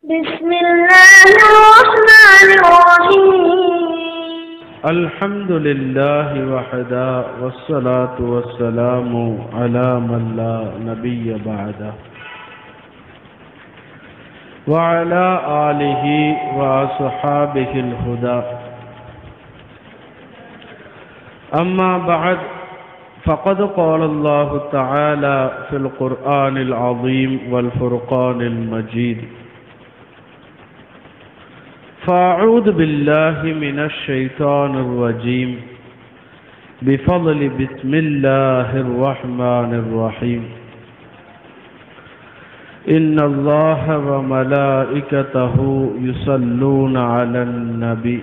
بسم الله الرحمن الرحيم الحمد لله وحده والصلاة والسلام على من لا نبي بعده وعلى آله وأصحابه الهدى أما بعد فقد قال الله تعالى في القرآن العظيم والفرقان المجيد فأعوذ بالله من الشيطان الرجيم بفضل بسم الله الرحمن الرحيم إن الله وملائكته يصلون على النبي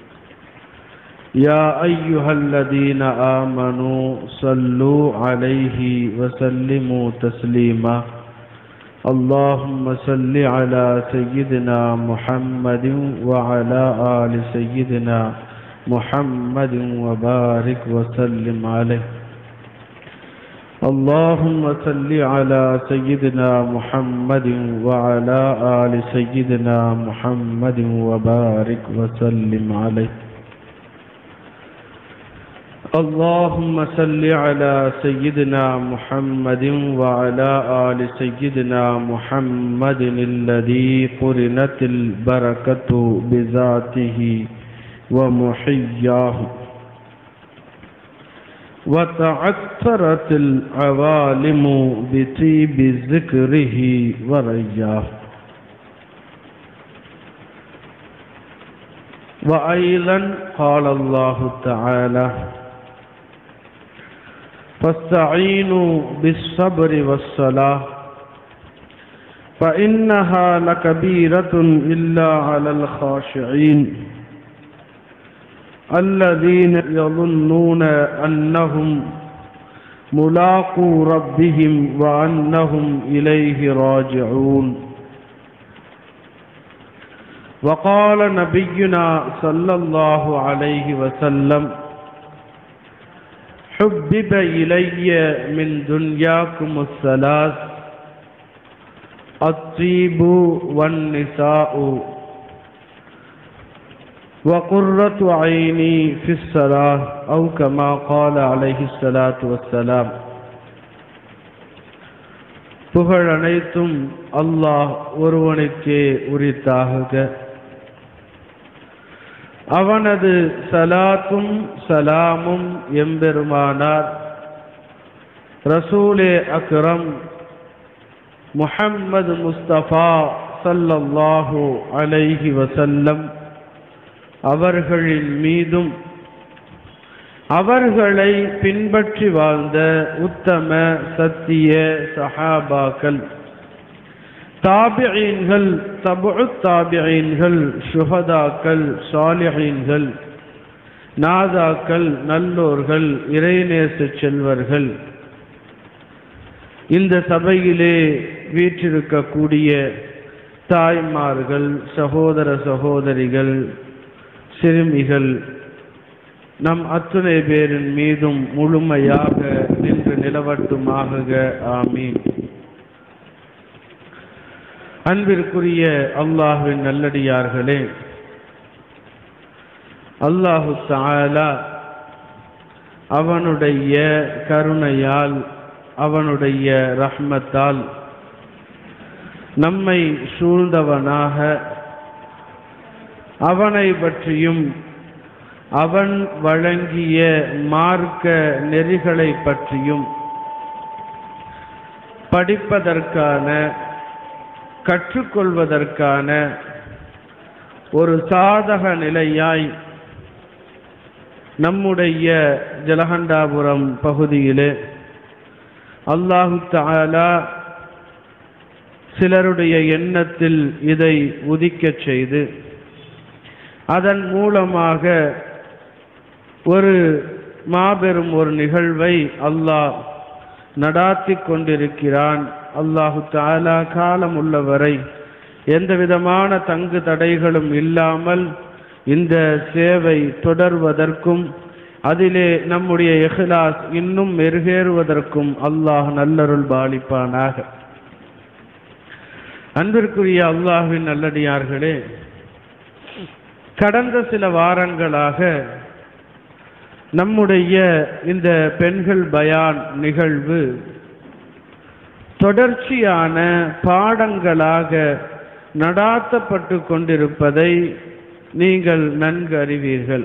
يا أيها الذين آمنوا صلوا عليه وسلموا تسليما اللهم صل على سيدنا محمد وعلى آل سيدنا محمد وبارك وسلم عليه اللهم صل على سيدنا محمد وعلى آل سيدنا محمد وبارك وسلم عليه اللهم صل على سيدنا محمد وعلى آل سيدنا محمد الذي قرنت البركة بذاته ومحياه وتعثرت العوالم بطيب ذكره ورياه وأيضا قال الله تعالى فاستعينوا بالصبر والصلاة فإنها لكبيرة إلا على الخاشعين الذين يظنون أنهم ملاقو ربهم وأنهم إليه راجعون وقال نبينا صلى الله عليه وسلم حبب إلي من دنياكم الثلاث الطيب والنساء وقرة عيني في الصلاة أو كما قال عليه الصلاة والسلام புகழ் அனைத்தும் அல்லாஹ் ஒருவனுக்கே உரித்தாகுக அவனது சலாத்தும் சலாமும் எம்பெருமானார் ரசூலே அக்ரம் முஹம்மது முஸ்தபா சல்லல்லாஹு அலைஹி வசல்லம் அவர்களின் மீதும் அவர்களை பின்பற்றி வாழ்ந்த உத்தம சத்திய சஹாபாக்கள் தாபியீன்கள் தபு தாபியீன்கள் சுகதாக்கள் சாலிஹீன்கள் நாதாக்கள் நல்லோர்கள் இறைநேச செல்வர்கள் இந்த சபையிலே வீற்றிருக்கக்கூடிய தாய்மார்கள் சகோதர சகோதரிகள் சிறுமிகள் நம் அத்துணை பேரின் மீதும் முழுமையாக நின்று நிலவட்டுமாக ஆமீன் அன்பிற்குரிய அல்லாஹுவின் நல்லடியார்களே அல்லாஹு தாலா அவனுடைய கருணையால் அவனுடைய ரஹ்மத்தால் நம்மை சூழ்ந்தவனாக அவனை பற்றியும் அவன் வழங்கிய மார்க்க நெறிகளை பற்றியும் படிப்பதற்கான கற்றுக்கொள்வதற்கான ஒரு சாதக நிலையாய் நம்முடைய ஜலகண்டாபுரம் பகுதியிலே அல்லாஹு தாலா சிலருடைய எண்ணத்தில் இதை உதிக்கச் செய்து அதன் மூலமாக ஒரு மாபெரும் ஒரு நிகழ்வை அல்லாஹ் நடாத்தி கொண்டிருக்கிறான் அல்லாஹு தாலா காலம் உள்ளவரை எந்த விதமான தங்கு தடைகளும் இல்லாமல் இந்த சேவை தொடர்வதற்கும் அதிலே நம்முடைய இஹ்லாஸ் இன்னும் மெருகேறுவதற்கும் அல்லாஹ் நல்லருள் பாலிப்பானாக அன்பிற்குரிய அல்லாஹ்வின் நல்லடியார்களே கடந்த சில வாரங்களாக நம்முடைய இந்த பெண்கள் பயான் நிகழ்வு தொடர்ச்சியான பாடங்களாக நடாத்தப்பட்டு கொண்டிருப்பதை நீங்கள் நன்கு அறிவீர்கள்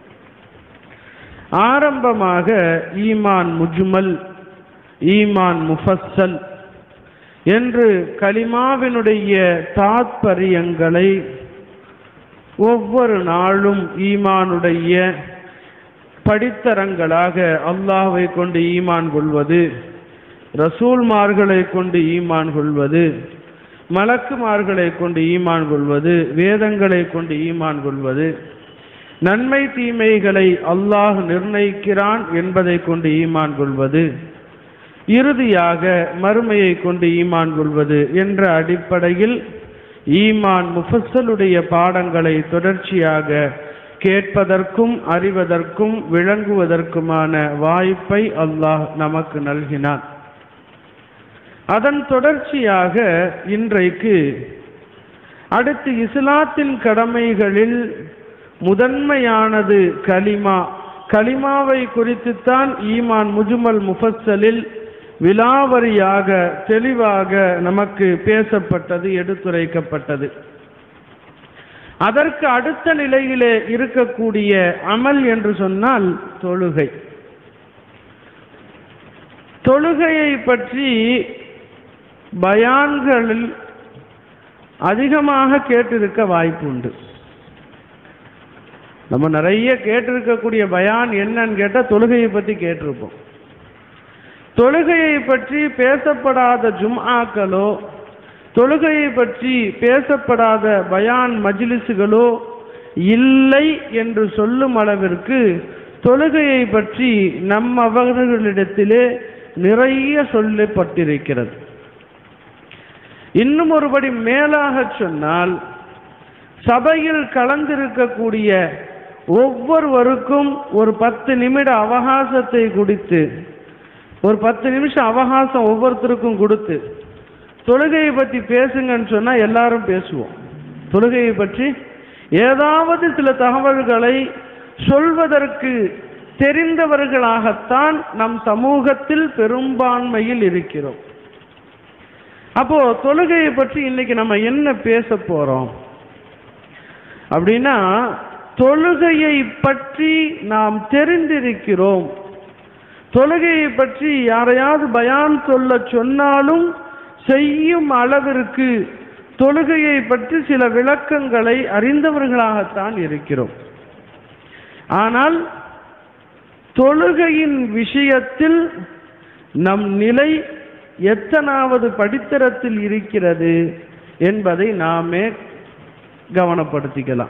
ஆரம்பமாக ஈமான் முஜ்மல் ஈமான் முஃபஸ்ஸல் என்று கலிமாவினுடைய தாத்பரியங்களை ஒவ்வொரு நாளும் ஈமானுடைய படித்தரங்களாக அல்லாஹ்வை கொண்டு ஈமான் கொள்வது ரசூல்மார்களை கொண்டு ஈமான் கொள்வது மலக்குமார்களை கொண்டு ஈமான் கொள்வது வேதங்களை கொண்டு ஈமான் கொள்வது நன்மை தீமைகளை அல்லாஹ் நிர்ணயிக்கிறான் என்பதை கொண்டு ஈமான் கொள்வது இறுதியாக மறுமையை கொண்டு ஈமான் கொள்வது என்ற அடிப்படையில் ஈமான் முஃபஸ்ஸலுடைய பாடங்களை தொடர்ச்சியாக கேட்பதற்கும் அறிவதற்கும் விளங்குவதற்குமான வாய்ப்பை அல்லாஹ் நமக்கு நல்கினான் அதன் தொடர்ச்சியாக இன்றைக்கு அடுத்து இஸ்லாத்தின் கடமைகளில் முதன்மையானது கலிமா கலிமாவை குறித்துத்தான் ஈமான் முஜுமல் முஃபஸ்ஸலில் விலாவரியாக தெளிவாக நமக்கு பேசப்பட்டது எடுத்துரைக்கப்பட்டது அதற்கு அடுத்த நிலையிலே இருக்கக்கூடிய அமல் என்று சொன்னால் தொழுகை தொழுகையை பற்றி பயான்களில் அதிகமாக கேட்டிருக்க வாய்ப்பு உண்டு நம்ம நிறைய கேட்டிருக்கக்கூடிய பயான் என்னன்னு கேட்டால் தொழுகையை பற்றி கேட்டிருப்போம் தொழுகையை பற்றி பேசப்படாத ஜும்ஆக்களோ தொழுகையை பற்றி பேசப்படாத பயான் மஜ்லிஸுகளோ இல்லை என்று சொல்லும் அளவிற்கு தொழுகையை பற்றி நம் அவர்களிடத்திலே நிறைய சொல்லப்பட்டிருக்கிறது இன்னும் ஒருபடி மேலாக சொன்னால் சபையில் கலந்திருக்கக்கூடிய ஒவ்வொருவருக்கும் ஒரு பத்து நிமிட அவகாசத்தை கொடுத்து ஒரு பத்து நிமிஷம் அவகாசம் ஒவ்வொருத்தருக்கும் கொடுத்து தொழுகையை பற்றி பேசுங்கன்னு சொன்னால் எல்லாரும் பேசுவோம் தொழுகையை பற்றி ஏதாவது சில தகவல்களை சொல்வதற்கு தெரிந்தவர்களாகத்தான் நம் சமூகத்தில் பெரும்பான்மையில் இருக்கிறோம் அப்போ தொழுகையை பற்றி இன்னைக்கு நம்ம என்ன பேச போறோம் அப்படின்னா தொழுகையை பற்றி நாம் தெரிந்திருக்கிறோம் தொழுகையை பற்றி யாரையாவது பயான் சொல்ல சொன்னாலும் செய்யும் அளவிற்கு தொழுகையை பற்றி சில விளக்கங்களை அறிந்தவர்களாகத்தான் இருக்கிறோம் ஆனால் தொழுகையின் விஷயத்தில் நம் நிலை எத்தனாவது படித்தரத்தில் இருக்கிறது என்பதை நாமே கவனப்படுத்திக்கலாம்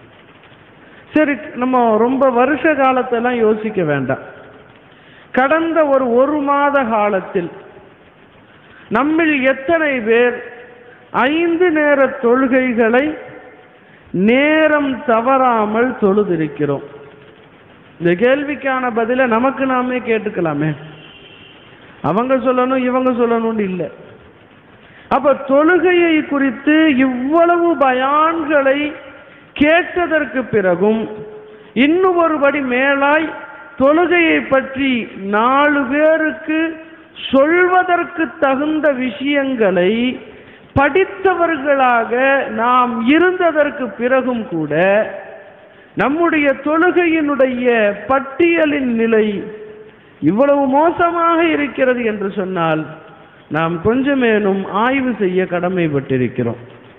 சரி நம்ம ரொம்ப வருஷ காலத்தெல்லாம் யோசிக்க வேண்டாம் கடந்த ஒரு ஒரு மாத காலத்தில் நம்மில் எத்தனை பேர் ஐந்து நேர தொழுகைகளை நேரம் தவறாமல் தொழுதிருக்கிறோம் இந்த கேள்விக்கான பதிலை நமக்கு நாமே கேட்டுக்கலாமே அவங்க சொல்லணும் இவங்க சொல்லணும்னு இல்லை அப்ப தொழுகையை குறித்து இவ்வளவு பயான்களை கேட்டதற்கு பிறகும் இன்னும் ஒருபடி மேலாய் தொழுகையை பற்றி நாலு பேருக்கு சொல்வதற்கு தகுந்த விஷயங்களை படித்தவர்களாக நாம் இருந்ததற்கு பிறகும் கூட நம்முடைய தொழுகையினுடைய பட்டியலின் நிலை இவ்வளவு மோசமாக இருக்கிறது என்று சொன்னால் நாம் கொஞ்சமேனும் ஆய்வு செய்ய கடமைப்பட்டிருக்கிறோம்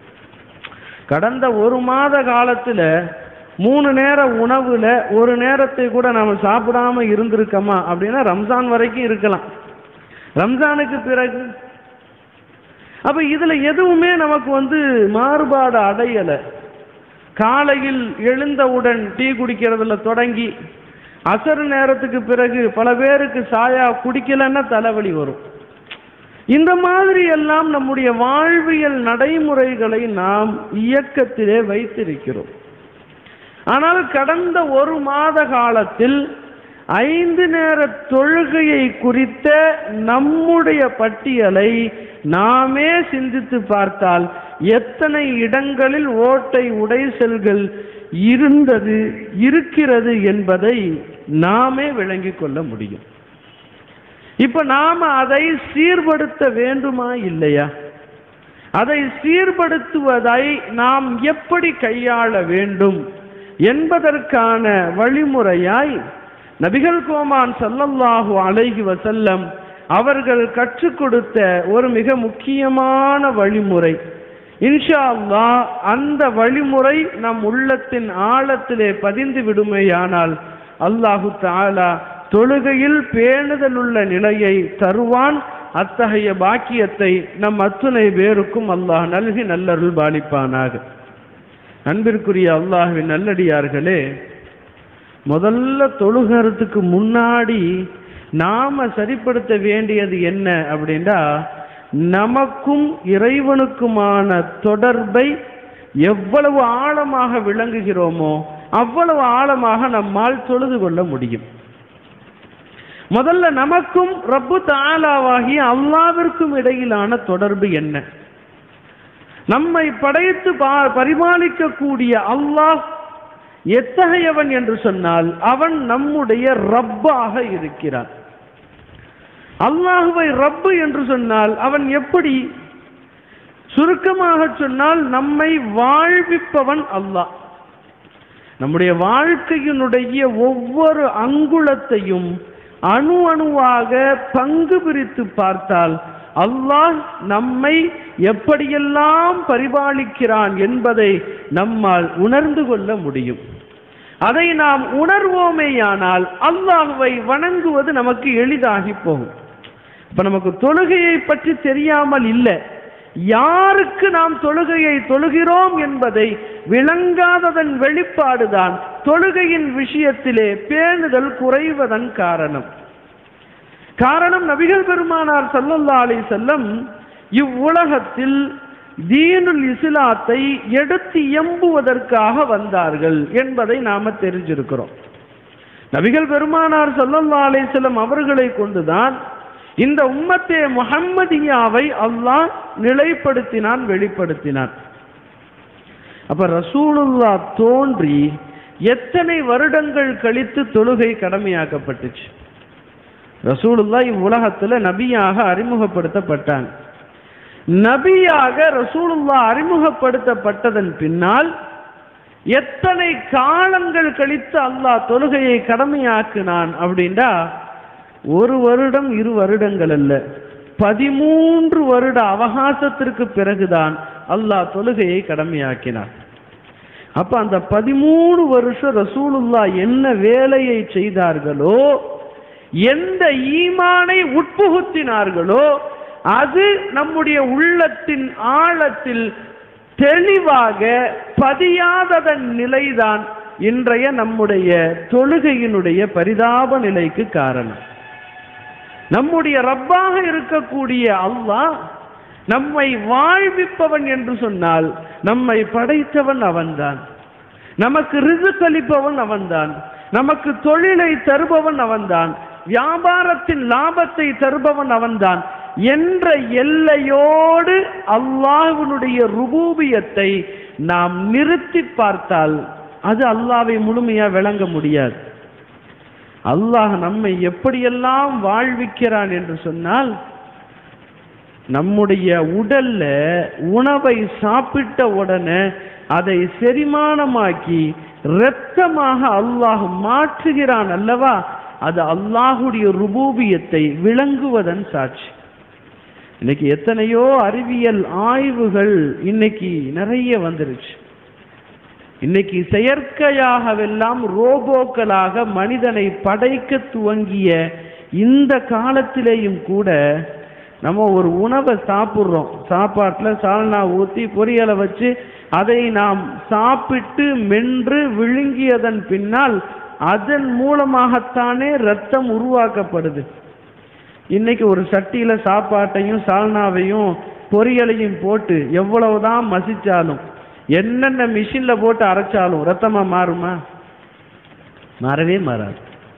கடந்த ஒரு மாத காலத்தில் மூணு நேர உணவுல ஒரு நேரத்தை கூட நாம சாப்பிடாம இருந்திருக்கோமா அப்படின்னா ரம்ஜான் வரைக்கும் இருக்கலாம் ரம்ஜானுக்கு பிறகு அப்ப இதுல எதுவுமே நமக்கு வந்து மாறுபாடு அடையலை காலையில் எழுந்தவுடன் டீ குடிக்கிறதுல தொடங்கி அசர் நேரத்துக்கு பிறகு பல பேருக்கு சாயா குடிக்கலன்னா தலைவலி வரும் இந்த மாதிரி எல்லாம் நம்முடைய வாழ்வியல் நடைமுறைகளை நாம் இயக்கத்திலே வைத்திருக்கிறோம் ஆனால் கடந்த ஒரு மாத காலத்தில் ஐந்து நேர தொழுகையை குறித்த நம்முடைய பட்டியலை நாமே சிந்தித்து பார்த்தால் எத்தனை இடங்களில் ஓட்டை உடைசல்கள் இருந்தது இருக்கிறது என்பதை நாமே விளங்கிக் கொள்ள முடியும் இப்ப நாம அதை சீர்படுத்த வேண்டுமா இல்லையா அதை சீர்படுத்துவதை நாம் எப்படி கையாள வேண்டும் என்பதற்கான வழிமுறையாய் நபிகள் கோமான் ஸல்லல்லாஹு அலைஹி வஸல்லம் அவர்கள் கற்றுக் கொடுத்த ஒரு மிக முக்கியமான வழிமுறை இன்ஷா அல்லாஹ் அந்த வழிமுறை நம் உள்ளத்தின் ஆழத்திலே பதிந்து விடுமேயானால் அல்லாஹு தஆலா தொழுகையில் பேணுதல் உள்ள நிலையை தருவான் அத்தகைய பாக்கியத்தை நம் அத்துணை பேருக்கும் அல்லாஹ் நல்கி நல்லருள் பாலிப்பானாக அன்பிற்குரிய அல்லாஹ்வின் நல்லடியார்களே முதல்ல தொழுகிறதுக்கு முன்னாடி நாம சரிப்படுத்த வேண்டியது என்ன அப்படின்னா நமக்கும் இறைவனுக்குமான தொடர்பை எவ்வளவு ஆழமாக விளங்குகிறோமோ அவ்வளவு ஆழமாக நம்மால் தொழுது கொள்ள முடியும் முதல்ல நமக்கும் ரப்பு தாலாவாகிய அல்லாவிற்கும் இடையிலான தொடர்பு என்ன நம்மை படைத்து பா- பரிபாலிக்கக்கூடிய அல்லாஹ் எத்தகையவன் என்று சொன்னால் அவன் நம்முடைய ரப்பாக இருக்கிறான் அல்லாஹுவை ரப்பு என்று சொன்னால் அவன் எப்படி சுருக்கமாக சொன்னால் நம்மை வாழ்விப்பவன் அல்லாஹ் நம்முடைய வாழ்க்கையினுடைய ஒவ்வொரு அங்குலத்தையும் அணு அணுவாக பங்கு பிரித்து பார்த்தால் அல்லாஹ் நம்மை எப்படியெல்லாம் பரிபாலிக்கிறான் என்பதை நம்மால் உணர்ந்து கொள்ள முடியும் அதை நாம் உணர்வோமேயானால் அல்லாஹுவை வணங்குவது நமக்கு எளிதாகி போகும் இப்ப நமக்கு தொழுகையை பற்றி தெரியாமல் இல்லை யாருக்கு நாம் தொழுகையை தொழுகிறோம் என்பதை விளங்காததன் வெளிப்பாடுதான் தொழுகையின் விஷயத்திலே பேணுதல் குறைவதன் காரணம் காரணம் நபிகள் பெருமானார் ஸல்லல்லாஹு அலைஹி செல்லம் இவ்வுலகத்தில் தீனுல் இஸ்லாத்தை எடுத்து எம்புவதற்காக வந்தார்கள் என்பதை நாம தெரிஞ்சிருக்கிறோம் நபிகள் பெருமானார் ஸல்லல்லாஹு அலைஹி வஸல்லம் அவர்களை கொண்டுதான் இந்த உம்மத்தே முஹம்மதியாவை அல்லாஹ் நிலைப்படுத்தினான் வெளிப்படுத்தினான் அப்ப ரசூலுல்லா தோன்றி எத்தனை வருடங்கள் கழித்து தொழுகை கடமையாக்கப்பட்டுச்சு ரசூலுல்லா இவ்வுலகத்துல நபியாக அறிமுகப்படுத்தப்பட்டாங்க நபியாக ரசூலுல்லா அறிமுகப்படுத்தப்பட்டதன் பின்னால் எத்தனை காலங்கள் கழித்து அல்லாஹ் தொழுகையை கடமையாக்கினான் அப்படின்னா ஒரு வருடம் இரு வருடங்கள் அல்ல பதிமூன்று வருட அவகாசத்திற்கு பிறகுதான் அல்லாஹ் தொழுகையை கடமையாக்கினான் அப்ப அந்த பதிமூணு வருஷம் ரசூலுல்லா என்ன வேலையை செய்தார்களோ எந்த ஈமானை உட்புகுத்தினார்களோ அது நம்முடைய உள்ளத்தின் ஆழத்தில் தெளிவாக பதியாததன் நிலைதான் இன்றைய நம்முடைய தொழுகையினுடைய பரிதாப நிலைக்கு காரணம் நம்முடைய ரப்பாக இருக்கக்கூடிய அல்லாஹ் நம்மை வாழ்விப்பவன் என்று சொன்னால் நம்மை படைத்தவன் அவன்தான் நமக்கு ரிசுக் அளிப்பவன் அவன்தான் நமக்கு தொழிலை தருபவன் அவன்தான் வியாபாரத்தின் லாபத்தை தருபவன் அவன்தான் என்ற எல்லையோடு அல்லாஹ்வினுடைய ருபூபியத்தை நாம் நிறுத்தி பார்த்தால் அது அல்லாவை முழுமையா விளங்க முடியாது அல்லாஹ் நம்மை எப்படியெல்லாம் வாழ்விக்கிறான் என்று சொன்னால் நம்முடைய உடல்ல உணவை சாப்பிட்ட உடனே அதை செரிமானமாக்கி இரத்தமாக அல்லாஹ் மாற்றுகிறான் அல்லவா அது அல்லாஹுடைய ருபூபியத்தை விளங்குவதன் சாட்சி இன்னைக்கு எத்தனையோ அறிவியல் ஆய்வுகள் இன்னைக்கு நிறைய வந்துருச்சு இன்னைக்கு செயற்கையாகவெல்லாம் ரோபோக்களாக மனிதனை படைக்க துவங்கிய இந்த காலத்திலேயும் கூட நம்ம ஒரு உணவை சாப்பிட்றோம் சாப்பாட்டில் சால்னா ஊற்றி பொரியலை வச்சு அதை நாம் சாப்பிட்டு மென்று விழுங்கியதன் பின்னால் அதன் மூலமாகத்தானே ரத்தம் உருவாக்கப்படுது இன்னைக்கு ஒரு சட்டியில சாப்பாட்டையும் சால்னாவையும் பொரியலையும் போட்டு எவ்வளவுதான் மசிச்சாலும் என்னென்ன மிஷின்ல போட்டு அரைச்சாலும் ரத்தமா மாறுமா மாறவே மாறாது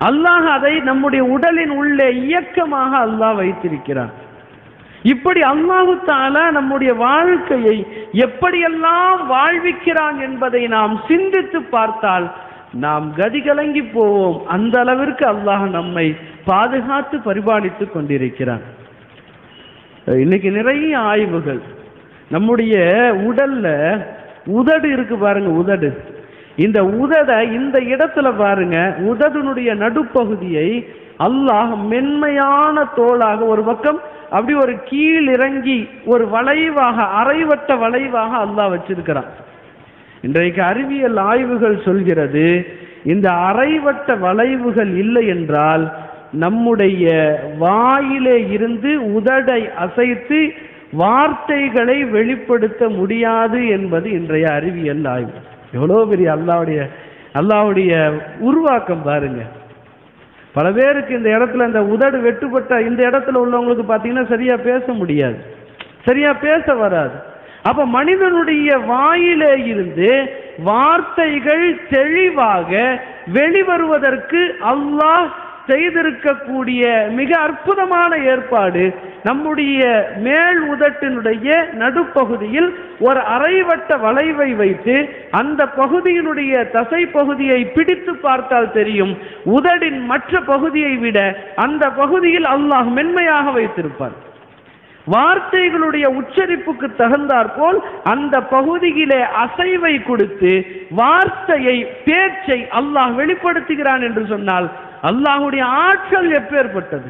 அல்லாஹ் அதை நம்முடைய உடலின் உள்ளே இயக்கமாக அல்லாஹ் வைத்திருக்கிறான் இப்படி அல்லாஹு தாலா நம்முடைய வாழ்க்கையை எப்படியெல்லாம் வாழ்விக்கிறான் என்பதை நாம் சிந்தித்து பார்த்தால் நாம் கதிகலங்கி போவோம் அந்த அளவிற்கு அல்லாஹ் நம்மை பாதுகாத்து பரிபாலித்து கொண்டிருக்கிறான் இன்னைக்கு நிறைய ஆய்வுகள் நம்முடைய உடல்ல உதடு இருக்கு பாருங்க உதடு இந்த உதட இந்த இடத்துல பாருங்க உதடுனுடைய நடுப்பகுதியை அல்லாஹ் மென்மையான தோளாக ஒரு பக்கம் அப்படி ஒரு கீழ் இறங்கி ஒரு வளைவாக அரைவட்ட வளைவாக அல்லாஹ் வச்சிருக்கிறான் இன்றைக்கு அறிவியல் ஆய்வுகள் சொல்கிறது இந்த அரைவட்ட வளைவுகள் இல்லை என்றால் நம்முடைய வாயிலே இருந்து உதடை அசைத்து வார்த்தைகளை வெளிப்படுத்த முடியாது என்பது இன்றைய அறிவியல் ஆய்வு எவ்வளோ பெரிய அல்லாவுடைய அல்லாவுடைய உருவாக்கம் பாருங்க பல பேருக்கு இந்த இடத்துல இந்த உதடு வெட்டுப்பட்ட இந்த இடத்துல உள்ளவங்களுக்கு பார்த்தீங்கன்னா சரியா பேச முடியாது சரியா பேச வராது அப்ப மனிதனுடைய வாயிலே இருந்து வார்த்தைகள் தெளிவாக வெளிவருவதற்கு அல்லாஹ் செய்திருக்கக்கூடிய மிக அற்புதமான ஏற்பாடு நம்முடைய மேல் உதட்டினுடைய நடுப்பகுதியில் ஒரு அரைவட்ட வளைவை வைத்து அந்த பகுதியினுடைய தசை பகுதியை பிடித்து பார்த்தால் தெரியும் உதடின் மற்ற பகுதியை விட அந்த பகுதியில் அல்லாஹ் மென்மையாக வைத்திருப்பார் வார்த்தைகளுடைய உச்சரிப்புக்கு தகுந்தாற்போல் அந்த பகுதியிலே அசைவை கொடுத்து வார்த்தையை பேச்சை அல்லாஹ் வெளிப்படுத்துகிறான் என்று சொன்னால் அல்லாஹுடைய ஆற்றல் எப்பேற்பட்டது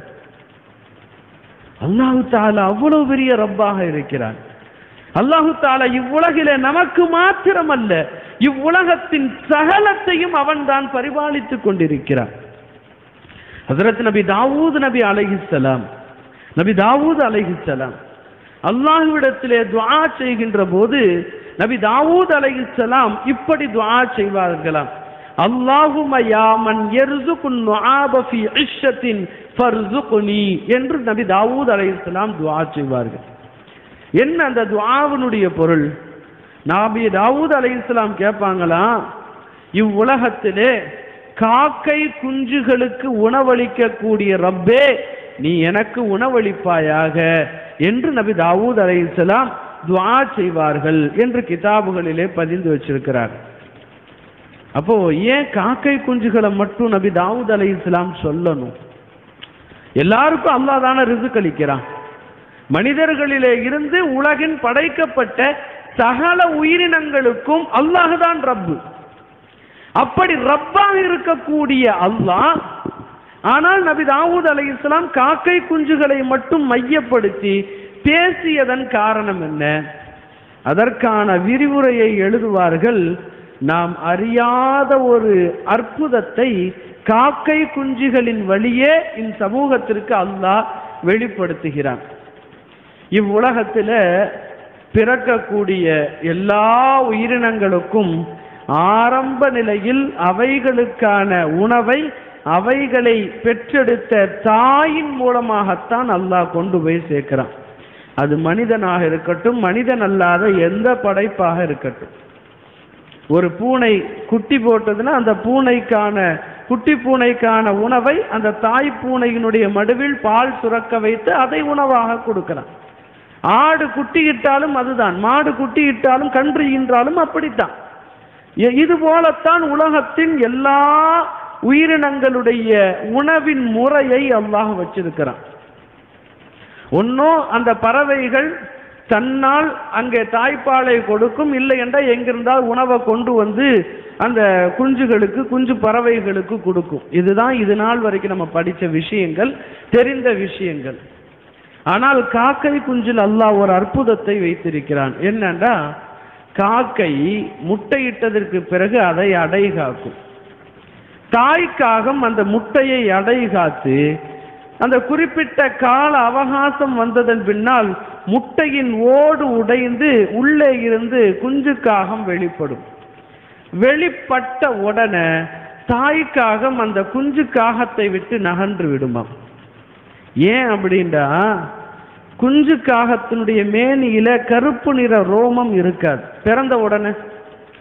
அல்லாஹு தாலா அவ்வளவு பெரிய ரப்பாக இருக்கிறான் அல்லாஹு தாலா இவ்வுலகிலே நமக்கு மாத்திரமல்ல இவ்வுலகத்தின் சகலத்தையும் அவன் தான் பரிபாலித்துக் கொண்டிருக்கிறான் ஹசரத் நபி தாவூத் நபி அலைஹிஸ்ஸலாம் நபி தாவூத் அலைஹிஸ்ஸலாம் அல்லாஹ்விடத்திலே துஆ செய்கின்ற போது நபி தாவூத் அலைஹிஸ்ஸலாம் இப்படி துஆ செய்வார்களாம் அல்லாஹும யாமன் எர்சுகுன் நுஆப ஃபி இஷ்ஷத்தின் ஃபர்சுகுனி என்று நபி தாவூத் அலைஹிஸ்ஸலாம் துஆ செய்வார்கள் என்ன அந்த துஆவினுடைய பொருள் நபி தாவூத் அலைஹிஸ்ஸலாம் கேட்பாங்களா இவ்வுலகத்திலே காக்கை குஞ்சுகளுக்கு உணவளிக்கக்கூடிய ரப்பே நீ எனக்கு உணவளிப்பாயாக என்று நபி தாவூத் அலைஹிஸ்ஸலாம் துஆ செய்வார்கள் என்று கிதாபுகளிலே பதிந்து வச்சிருக்கிறார் அப்போ ஏன் காக்கை குஞ்சுகளை மட்டும் நபி தாவூத் அலைஹிஸ்ஸலாம் சொல்லணும் எல்லாருக்கும் அல்லாஹ் தானே ரிசுக் அளிக்கிறான் மனிதர்களிலே இருந்து உலகின் படைக்கப்பட்ட சகல உயிரினங்களுக்கும் அல்லாஹ் தான் ரப்பு அப்படி ரப்பாக இருக்கக்கூடிய அல்லாஹ் ஆனால் நபி தாவூத் அலைஹிஸ்ஸலாம் காக்கை குஞ்சுகளை மட்டும் மையப்படுத்தி பேசியதன் காரணம் என்ன அதற்கான விரிவுரையை எழுதுவார்கள் நாம் அறியாத ஒரு அற்புதத்தை காக்கை குஞ்சுகளின் வழியே இந்த சமூகத்திற்கு அல்லாஹ் வெளிப்படுத்துகிறான் இவ்வுலகத்தில் பிறக்கக்கூடிய எல்லா உயிரினங்களுக்கும் ஆரம்ப நிலையில் அவைகளுக்கான உணவை அவைகளை பெற்றெடுத்த தாயின் மூலமாகத்தான் அல்லாஹ் கொண்டு போய் சேர்க்கிறான் அது மனிதனாக இருக்கட்டும் மனிதன் அல்லாத எந்த படைப்பாக இருக்கட்டும் ஒரு பூனை குட்டி போட்டதுன்னா அந்த பூனைக்கான குட்டி பூனைக்கான உணவை அந்த தாய் பூனையினுடைய மடுவில் பால் சுரக்க வைத்து அதை உணவாக கொடுக்கிறான் ஆடு குட்டி இட்டாலும் அதுதான் மாடு குட்டி இட்டாலும் கன்று ஈன்றாலும் அப்படித்தான் இ- இது போலத்தான் உலகத்தின் எல்லா உயிரினங்களுடைய உணவின் முறையை அல்லாஹ் வச்சிருக்கிறான் ஒன்னும் அந்த பறவைகள் தன்னால் அங்கே தாய்ப்பாலை கொடுக்கும் இல்லை என்றால் எங்கிருந்தால் உணவை கொண்டு வந்து அந்த குஞ்சுகளுக்கு குஞ்சு பறவைகளுக்கு கொடுக்கும் இதுதான் இது நாள் வரைக்கும் நம்ம படித்த விஷயங்கள் தெரிந்த விஷயங்கள் ஆனால் காக்கை குஞ்சில் அல்லாஹ் ஒரு அற்புதத்தை வைத்திருக்கிறான் என்னன்னா காக்கை முட்டையிட்டதற்கு பிறகு அதை அடை காக்கும் தாய்க்காகம் அந்த முட்டையை அடை காத்து அந்த குறிப்பிட்ட கால அவகாசம் வந்ததன் பின்னால் முட்டையின் ஓடு உடைந்து உள்ளே இருந்து குஞ்சுக்காகம் வெளிப்படும் வெளிப்பட்ட உடனே தாய்க்காகம் அந்த குஞ்சு காகத்தை விட்டு நகன்று விடுமாம் ஏன் அப்படின்னா குஞ்சு காகத்தினுடைய மேனியில கருப்பு நிற ரோமம் இருக்காது பிறந்த உடனே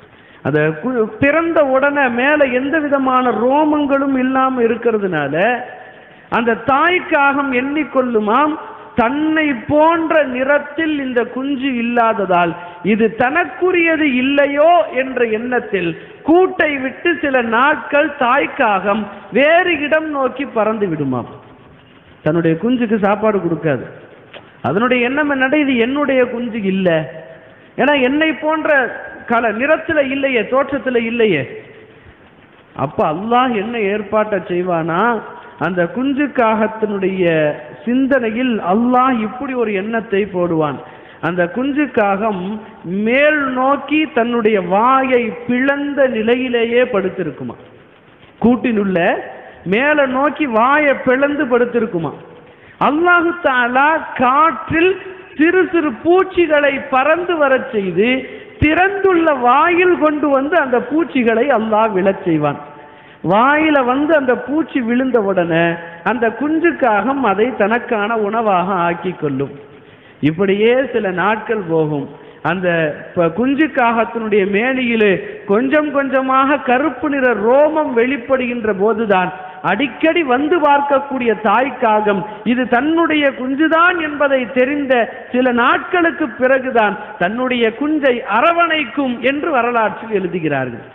அந்த கு- பிறந்த உடனே மேல எந்த விதமான ரோமங்களும் இல்லாம இருக்கிறதுனால அந்த தாய்க்காகம் எண்ணிக்கொள்ளுமாம் தன்னை போன்ற நிறத்தில் இந்த குஞ்சு இல்லாததால் இது தனக்குரியது இல்லையோ என்ற எண்ணத்தில் கூட்டை விட்டு சில நாட்கள் தாய்க்காகம் வேறு இடம் நோக்கி பறந்து விடுமாம் தன்னுடைய குஞ்சுக்கு சாப்பாடு கொடுக்காது அதனுடைய எண்ணம் என்னடா இது என்னுடைய குஞ்சு இல்லை ஏன்னா என்னை போன்ற கல நிறத்துல இல்லையே தோற்றத்துல இல்லையே அப்ப அல்லாஹ் என்ன ஏற்பாட்டை செய்வானா அந்த குஞ்சு காகத்தினுடைய சிந்தனையில் அல்லாஹ் இப்படி ஒரு எண்ணத்தை போடுவான் அந்த குஞ்சு காகம் மேல் நோக்கி தன்னுடைய வாயை பிளந்த நிலையிலேயே படுத்திருக்குமா கூட்டினுள்ள மேல நோக்கி வாயை பிளந்து படுத்திருக்குமா அல்லாஹு தாலா காற்றில் சிறு சிறு பூச்சிகளை பறந்து வரச் செய்து திறந்துள்ள வாயில் கொண்டு வந்து அந்த பூச்சிகளை அல்லாஹ் விழச் செய்வான் வாயில வந்து அந்த பூச்சி விழுந்த உடனே அந்த குஞ்சுக்காகம் அதை தனக்கான உணவாக ஆக்கிக் கொள்ளும் இப்படியே சில நாட்கள் போகும் அந்த ப- குஞ்சுக்காகத்தினுடைய மேனியிலே கொஞ்சம் கொஞ்சமாக கருப்பு நிற ரோமம் வெளிப்படுகின்ற போதுதான் அடிக்கடி வந்து பார்க்கக்கூடிய தாய்க்காகம் இது தன்னுடைய குஞ்சுதான் என்பதை தெரிந்த சில நாட்களுக்கு பிறகுதான் தன்னுடைய குஞ்சை அரவணைக்கும் என்று வரலாற்றில் எழுதுகிறார்கள்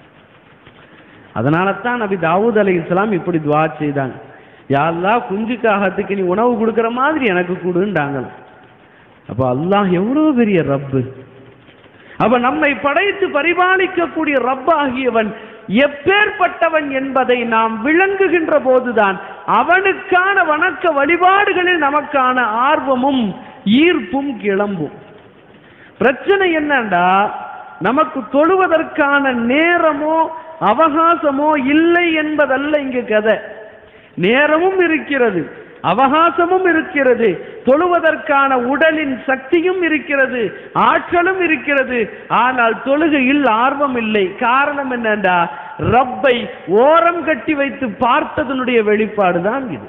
அதனால தான் நபி தாவூத் அலை இஸ்லாம் இப்படி துவா செய்தாங்க யாரெல்லாம் குஞ்சுக்காகத்துக்கு நீ உணவு கொடுக்கிற மாதிரி எனக்கு கொடுன்றாங்க அப்ப அல்லாஹ் எவ்வளவு பெரிய ரப்பு அப்ப நம்மை படைத்து பரிபாலிக்கக்கூடிய ரப் ஆகியவன் எப்பேற்பட்டவன் என்பதை நாம் விளங்குகின்ற போதுதான் அவனுக்கான வணக்க வழிபாடுகளில் நமக்கான ஆர்வமும் ஈர்ப்பும் கிளம்பும் பிரச்சனை என்னண்டா நமக்கு தொழுவதற்கான நேரமோ அவகாசமோ இல்லை என்பதல்ல இங்கு கதை நேரமும் இருக்கிறது அவகாசமும் இருக்கிறது தொழுவதற்கான உடலின் சக்தியும் இருக்கிறது ஆற்றலும் இருக்கிறது ஆனால் தொழுகையில் ஆர்வம் இல்லை காரணம் என்னண்டா ரப்பை ஓரம் கட்டி வைத்து பார்த்ததனுடைய வெளிப்பாடு தான் இது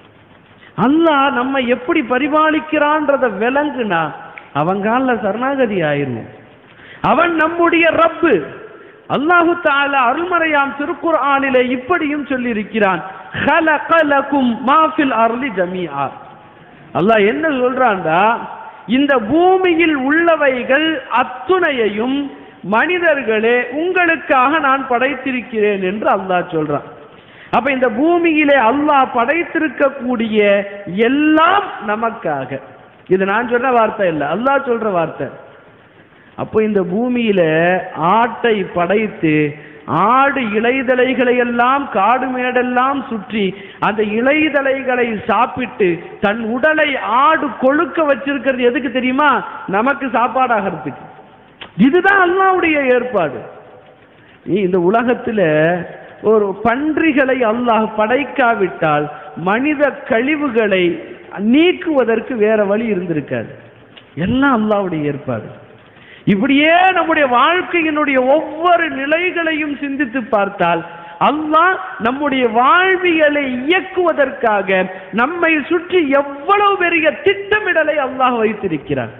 அல்லாஹ் நம்மை எப்படி பரிபாலிக்கிறான்றத விளங்குனா அவங்கால சரணாகதி ஆயிருவோம் அவன் நம்முடைய ரப்பு அல்லாஹு தாலா அருள்மறையாம் திருக்குர்ஆனிலே இப்படியும் சொல்லியிருக்கிறான் "ஹலகலகும் மா ஃபில் அர்லி ஜமீஆ." அல்லாஹ் என்ன சொல்றான்டா இந்த பூமியில் உள்ளவைகள் அத்துணையையும் மனிதர்களே உங்களுக்காக நான் படைத்திருக்கிறேன் என்று அல்லாஹ் சொல்றான் அப்ப இந்த பூமியிலே அல்லாஹ் படைத்திருக்கக்கூடிய எல்லாம் நமக்காக இது நான் சொல்ற வார்த்தை இல்லை அல்லாஹ் சொல்ற வார்த்தை அப்போ இந்த பூமியில ஆட்டை படைத்து ஆடு இலைதலைகளை எல்லாம் காடு மேடெல்லாம் சுற்றி அந்த இலைதலைகளை சாப்பிட்டு தன் உடலை ஆடு கொழுக்க வச்சிருக்கிறது எதுக்கு தெரியுமா நமக்கு சாப்பாடாகிறதுக்கு இதுதான் அல்லாவுடைய ஏற்பாடு நீ இந்த உலகத்துல ஒரு பன்றிகளை அல்லாஹ் படைக்காவிட்டால் மனித கழிவுகளை நீக்குவதற்கு வேற வழி இருந்திருக்காது எல்லாம் அல்லாவுடைய ஏற்பாடு இப்படியே நம்முடைய வாழ்க்கையினுடைய ஒவ்வொரு நிலைகளையும் சிந்தித்து பார்த்தால் அல்லாஹ் நம்முடைய வாழ்வியலை இயக்குவதற்காக நம்மை சுற்றி எவ்வளவு பெரிய திட்டமிடலை அல்லாஹ் வைத்திருக்கிறார்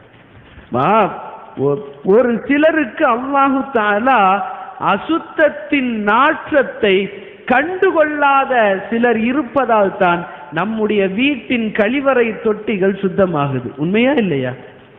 மா, ஒ- ஒரு சிலருக்கு அல்லாஹு தாலா அசுத்தத்தின் நாற்றத்தை கண்டுகொள்ளாத சிலர் இருப்பதால் தான் நம்முடைய வீட்டின் கழிவறை தொட்டிகள் சுத்தமாகுது உண்மையா இல்லையா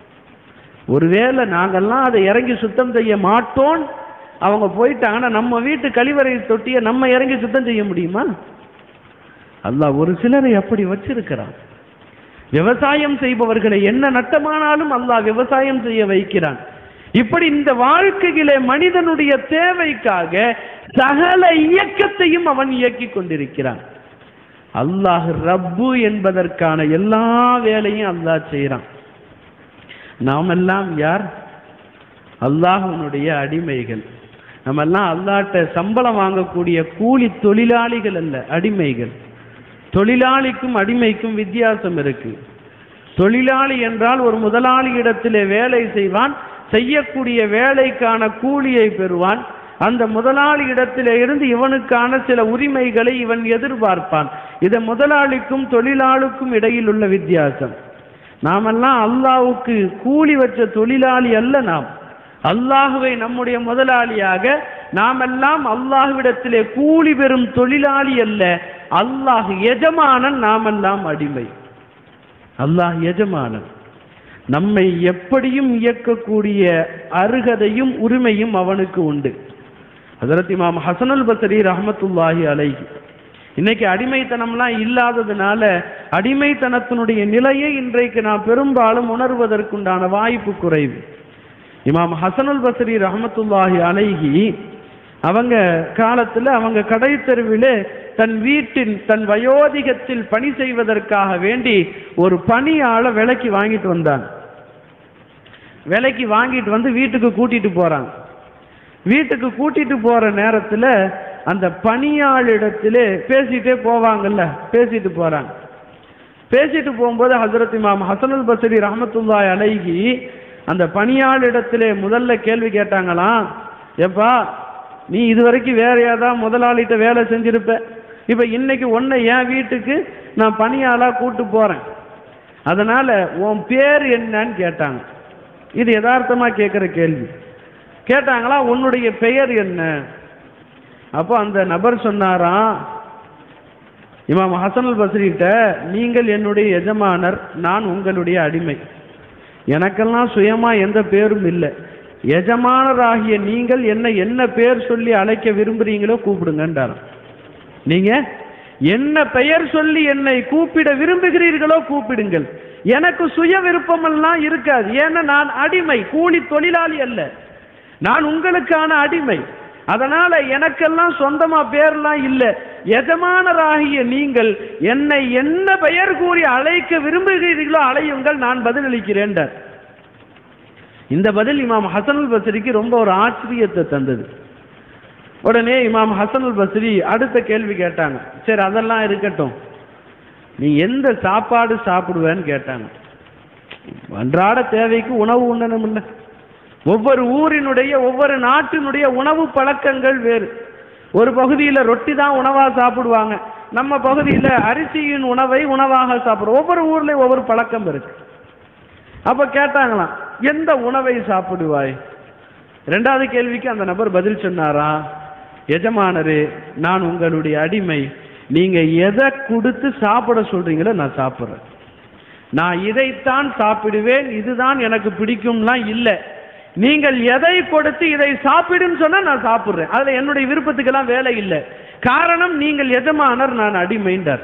ஒருவேளை நாங்கெல்லாம் அதை இறங்கி சுத்தம் செய்ய மாட்டோம் அவங்க போயிட்டாங்கன்னா நம்ம வீட்டு கழிவறை தொட்டியை நம்ம இறங்கி சுத்தம் செய்ய முடியுமா அல்லாஹ் ஒரு சிலரை அப்படி வச்சிருக்கிறான் விவசாயம் செய்பவர்களை என்ன நட்டமானாலும் அல்லாஹ் விவசாயம் செய்ய வைக்கிறான் இப்படி இந்த வாழ்க்கையிலே மனிதனுடைய தேவைக்காக சகல இயக்கத்தையும் அவன் இயக்கிக் கொண்டிருக்கிறான் அல்லாஹ் ரப்பு என்பதற்கான எல்லா வேலையும் அல்லாஹ் செய்கிறான் நாமெல்லாம் யார் அல்லாஹ்வினுடைய அடிமைகள் நம்ம எல்லாம் அல்லாட்ட சம்பளம் வாங்கக்கூடிய கூலி தொழிலாளிகள் அல்ல அடிமைகள் தொழிலாளிக்கும் அடிமைக்கும் வித்தியாசம் இருக்கு தொழிலாளி என்றால் ஒரு முதலாளி இடத்திலே வேலை செய்வான் செய்யக்கூடிய வேலைக்கான கூலியை பெறுவான் அந்த முதலாளி இடத்திலே இருந்து இவனுக்கான சில உரிமைகளை இவன் எதிர்பார்ப்பான் இது முதலாளிக்கும் தொழிலாளுக்கும் இடையில் உள்ள வித்தியாசம் நாமெல்லாம் அல்லாவுக்கு கூலி வச்ச தொழிலாளி அல்ல நாம் அல்லாஹுவை நம்முடைய முதலாளியாக நாமெல்லாம் அல்லாஹ்விடத்திலே கூலி பெறும் தொழிலாளி அல்ல அல்லாஹ் எஜமானன் நாமெல்லாம் அடிமை அல்லாஹ் எஜமானன் நம்மை எப்படியும் இயக்கக்கூடிய அருகதையும் உரிமையும் அவனுக்கு உண்டு ஹசரத் இமாம் ஹசனுல் பசரி ரஹமத்துல்லாஹி அலைஹி இன்னைக்கு அடிமைத்தனம்லாம் இல்லாததுனால அடிமைத்தனத்தினுடைய நிலையை இன்றைக்கு நாம் பெரும்பாலும் உணர்வதற்குண்டான வாய்ப்பு குறைவு இமாம் ஹசனுல் பசரி ரஹமத்துல்லாஹி அலைஹி அவங்க காலத்துல அவங்க கடை தெருவிலே தன் வீட்டின் தன் வயோதிகத்தில் பணி செய்வதற்காக வேண்டி ஒரு பணியாளை விலைக்கு வாங்கிட்டு வந்தாங்க விலைக்கு வாங்கிட்டு வந்து வீட்டுக்கு கூட்டிட்டு போறாங்க வீட்டுக்கு கூட்டிட்டு போற நேரத்துல அந்த பணியாளிடத்திலே பேசிட்டே போவாங்கல்ல பேசிட்டு போறாங்க பேசிட்டு போகும்போது ஹசரத் இமாம் ஹசனுல் பசரி ரஹமத்துல்லாய் அலைகி அந்த பணியாளிடத்திலே முதல்ல கேள்வி கேட்டாங்களாம் எப்பா நீ இது வரைக்கும் வேற ஏதாவது முதலாளிகிட்ட வேலை செஞ்சிருப்ப இப்ப இன்னைக்கு உன்னை என் வீட்டுக்கு நான் பணியாளா கூட்டு போறேன் அதனால உன் பேர் என்னன்னு கேட்டாங்க இது யதார்த்தமா கேட்கிற கேள்வி கேட்டாங்களா உன்னுடைய பெயர் என்ன அப்போ அந்த நபர் சொன்னாராம் இமாம் ஹசனுல் பஸ்ரிகிட்ட நீங்கள் என்னுடைய எஜமானர் நான் உங்களுடைய அடிமை எனக்கெல்லாம் சுயமா எந்த பேரும் இல்லை எஜமானராகிய நீங்கள் என்ன என்ன பேர் சொல்லி அழைக்க விரும்புறீங்களோ கூப்பிடுங்கன்றாராம் நீங்க என்ன பெயர் சொல்லி என்னை கூப்பிட விரும்புகிறீர்களோ கூப்பிடுங்கள் எனக்கு சுய விருப்பமெல்லாம் இருக்காது ஏன்னா நான் அடிமை கூலி தொழிலாளி அல்ல நான் உங்களுக்கான அடிமை அதனால எனக்கெல்லாம் சொந்தமா பேர்லாம் இல்ல எஜமானராகிய நீங்கள் என்னை என்ன பெயர் கூறி அழைக்க விரும்புகிறீர்களோ அழையுங்கள் நான் பதிலளிக்கிறேன் இந்த பதில் இமாம் ஹசனுல் பஸ்ரிக்கு ரொம்ப ஒரு ஆச்சரியத்தை தந்தது உடனே இமாம் ஹசனுல் பஸ்ரி அடுத்த கேள்வி கேட்டாங்க சரி அதெல்லாம் இருக்கட்டும் நீ எந்த சாப்பாடு சாப்பிடுவேன்னு கேட்டாங்க அன்றாட தேவைக்கு உணவு உண்ணணும்ல ஒவ்வொரு ஊரினுடைய ஒவ்வொரு நாட்டினுடைய உணவு பழக்கங்கள் வேறு ஒரு பகுதியில் ரொட்டி தான் உணவா சாப்பிடுவாங்க நம்ம பகுதியில் அரிசியின் உணவை உணவாக சாப்பிடுவோம் ஒவ்வொரு ஊர்லயும் ஒவ்வொரு பழக்கம் இருக்கு அப்ப கேட்டாங்களாம் எந்த உணவை சாப்பிடுவாய் ரெண்டாவது கேள்விக்கு அந்த நபர் பதில் சொன்னாரா எஜமானரே நான் உங்களுடைய அடிமை நீங்க எதை கொடுத்து சாப்பிட சொல்றீங்களோ நான் சாப்பிட்றேன் நான் இதைத்தான் சாப்பிடுவேன் இதுதான் எனக்கு பிடிக்கும்லாம் இல்லை நீங்கள் எதை கொடுத்து இதை சாப்பிடுன்னு சொன்னா நான் சாப்பிடுறேன் அதுல என்னுடைய விருப்பத்துக்கெல்லாம் வேலை இல்லை காரணம் நீங்கள் எஜமானர் நான் அடிமைண்டார்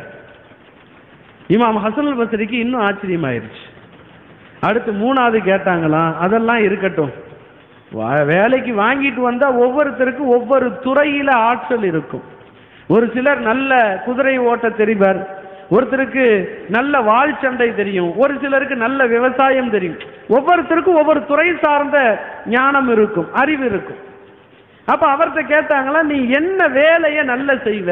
இமாம் ஹசனுல் பசரிக்கு இன்னும் ஆச்சரியமாயிருச்சு அடுத்து மூணாவது கேட்டாங்களாம் அதெல்லாம் இருக்கட்டும் வா- வேலைக்கு வாங்கிட்டு வந்தா ஒவ்வொருத்தருக்கும் ஒவ்வொரு துறையில ஆற்றல் இருக்கும் ஒரு சிலர் நல்ல குதிரை ஓட்ட தெரிவர் ஒருத்தருக்கு நல்ல வாள் சண்டை தெரியும் ஒரு சிலருக்கு நல்ல விவசாயம் தெரியும் ஒவ்வொருத்தருக்கும் ஒவ்வொரு துறை சார்ந்த ஞானம் இருக்கும் அறிவு இருக்கும் அப்ப அவர்கிட்ட கேட்டாங்களா நீ என்ன வேலையை நல்ல செய்வ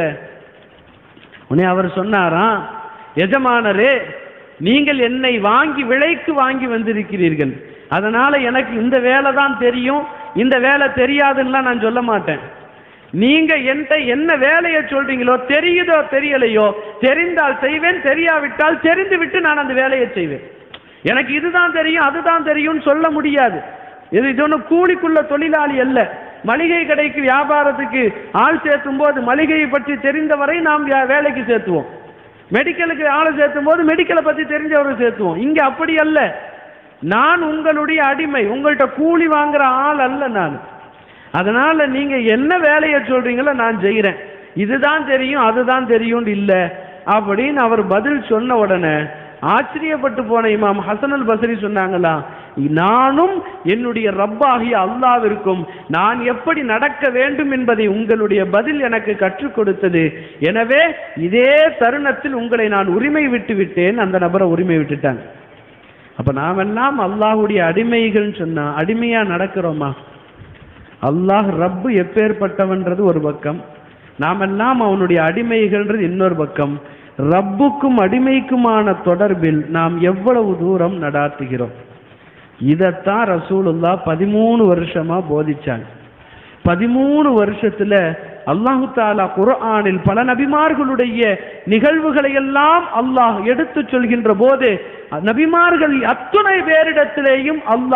உடனே அவர் சொன்னாராம் எஜமானரே நீங்கள் என்னை வாங்கி விலைக்கு வாங்கி வந்திருக்கிறீர்கள் அதனால எனக்கு இந்த வேலை தான் தெரியும் இந்த வேலை தெரியாதுன்னுலாம் நான் சொல்ல மாட்டேன் நீங்க என்கிட்ட என்ன வேலையை சொல்றீங்களோ தெரியுதோ தெரியலையோ தெரிந்தால் செய்வேன் தெரியாவிட்டால் தெரிந்து விட்டு நான் அந்த வேலையை செய்வேன் எனக்கு இதுதான் தெரியும் அதுதான் தெரியும்னு சொல்ல முடியாது இது இது ஒன்றும் கூலிக்குள்ள தொழிலாளி அல்ல மளிகை கடைக்கு வியாபாரத்துக்கு ஆள் சேர்த்தும் போது மளிகையை பற்றி தெரிந்தவரை நாம் வே- வேலைக்கு சேர்த்துவோம் மெடிக்கலுக்கு ஆளை சேர்த்தும் போது மெடிக்கலை பற்றி தெரிஞ்சவரை சேர்த்துவோம் இங்க அப்படி அல்ல நான் உங்களுடைய அடிமை உங்கள்கிட்ட கூலி வாங்குற ஆள் அல்ல நான் அதனால நீங்க என்ன வேலையை சொல்றீங்களோ நான் செய்கிறேன் இதுதான் தெரியும் அதுதான் தெரியும் இல்ல அப்படின்னு அவர் பதில் சொன்ன உடனே ஆச்சரியப்பட்டு போன இமாம் ஹசனுல் பசரி சொன்னாங்களா நானும் என்னுடைய ரப்பாகிய அல்லாவிற்கும் நான் எப்படி நடக்க வேண்டும் என்பதை உங்களுடைய பதில் எனக்கு கற்றுக் கொடுத்தது எனவே இதே தருணத்தில் உங்களை நான் உரிமை விட்டு விட்டேன் அந்த நபரை உரிமை விட்டுட்டாங்க அப்ப நாமெல்லாம் அல்லாஹ்வுடைய அடிமைகள்னு சொன்னா அடிமையா நடக்கிறோமா அல்லாஹ் ரப்பு எப்பேற்பட்டவன்றது ஒரு பக்கம் நாமெல்லாம் அவனுடைய அடிமைகள்ன்றது இன்னொரு பக்கம் ரப்புக்கும் அடிமைக்குமான தொடர்பில் நாம் எவ்வளவு தூரம் நடாத்துகிறோம் இதைத்தான் ரசூலுல்லா பதிமூணு வருஷமா போதிச்சாங்க பதிமூணு வருஷத்துல அல்லாஹு தாலா குர்ஆனில் பல நபிமார்களுடைய நிகழ்வுகளை எல்லாம் அல்லாஹ் எடுத்துச் சொல்கின்ற போது நபிமார்கள் அத்துணை பேரிடத்திலேயும் அல்லாஹ்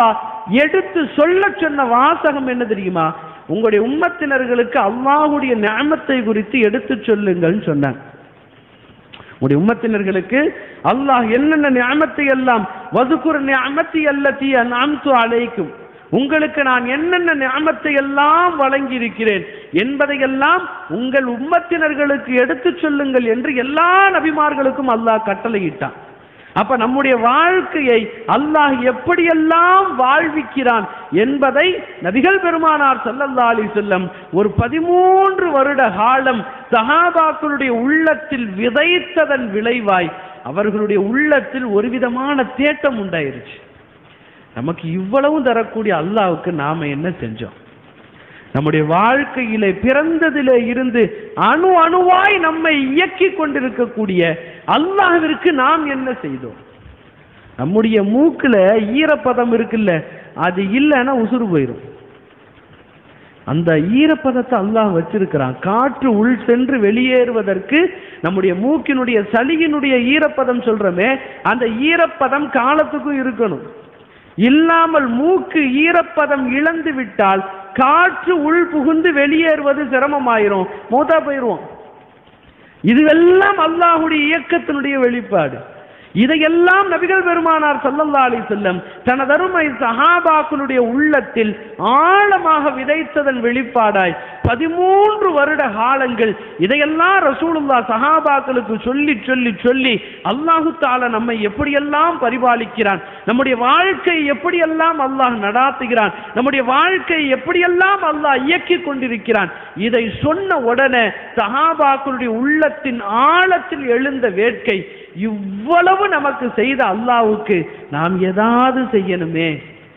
எடுத்து சொல்ல சொன்ன வாசகம் என்ன தெரியுமா உங்களுடைய உம்மத்தினர்களுக்கு அல்லாஹ்வுடைய ஞானத்தை குறித்து எடுத்து சொல்லுங்கள்னு சொன்னாங்க உங்களுடைய உம்மத்தினர்களுக்கு அல்லாஹ் என்னென்ன ஞானத்தை எல்லாம் வதுக்குற ஞானத்தை அல்லத்தி அன்அம்து அலைக்கும் உங்களுக்கு நான் என்னென்ன ஞானத்தை எல்லாம் வழங்கி இருக்கிறேன் என்பதையெல்லாம் உங்கள் உம்மத்தினர்களுக்கு எடுத்துச் சொல்லுங்கள் என்று எல்லா நபிமார்களுக்கும் அல்லாஹ் கட்டளையிட்டான் அப்ப நம்முடைய வாழ்க்கையை அல்லாஹ் எப்படியெல்லாம் வாழ்விக்கிறான் என்பதை நபிகள் பெருமானார் ஸல்லல்லாஹு அலைஹி வஸல்லம் ஒரு பதிமூன்று வருட காலம் சஹாபாக்களுடைய உள்ளத்தில் விதைத்ததன் விளைவாய் அவர்களுடைய உள்ளத்தில் ஒரு விதமான தேட்டம் உண்டாயிருச்சு நமக்கு இவ்வளவு தரக்கூடிய அல்லாஹ்வுக்கு நாம என்ன செஞ்சோம் நம்முடைய வாழ்க்கையிலே பிறந்ததிலே இருந்து அணு அணுவாய் நம்மை இயக்கி கொண்டிருக்கக்கூடிய அல்லாஹ்விற்கு நாம் என்ன செய்தோம் நம்முடைய மூக்குல ஈரப்பதம் இருக்குல்ல அது இல்லைன்னா உசுறு போயிடும் அந்த ஈரப்பதத்தை அல்லாஹ் வச்சிருக்கிறான் காற்று உள் சென்று வெளியேறுவதற்கு நம்முடைய மூக்கினுடைய சளியினுடைய ஈரப்பதம் சொல்றோமே அந்த ஈரப்பதம் காலத்துக்கும் இருக்கணும் இல்லாமல் மூக்கு ஈரப்பதம் இழந்து விட்டால் காற்று உள் புகுந்து வெளியேறுவது சிரமமாயிரும் மூத்தா போயிருவோம் இதுவெல்லாம் அல்லாஹுடைய இயக்கத்தினுடைய வெளிப்பாடு இதையெல்லாம் நபிகள் பெருமானார் ஸல்லல்லாஹு அலைஹி வஸல்லம் தனது அருமை சஹாபாக்களுடைய உள்ளத்தில் ஆழமாக விதைத்ததன் வெளிப்பாடாய் பதிமூன்று வருட காலங்கள் இதையெல்லாம் ரசூலுல்லாஹ் சஹாபாக்களுக்கு சொல்லி சொல்லி சொல்லி அல்லாஹு தாலா நம்மை எப்படியெல்லாம் பரிபாலிக்கிறான் நம்முடைய வாழ்க்கை எப்படியெல்லாம் அல்லாஹ் நடாத்துகிறான் நம்முடைய வாழ்க்கை எப்படியெல்லாம் அல்லாஹ் இயக்கி கொண்டிருக்கிறான் இதை சொன்ன உடனே சஹாபாக்களுடைய உள்ளத்தின் ஆழத்தில் எழுந்த வேட்கை இவ்வளவு நமக்கு செய்த அல்லாஹ்வுக்கு நாம் ஏதாவது செய்யணுமே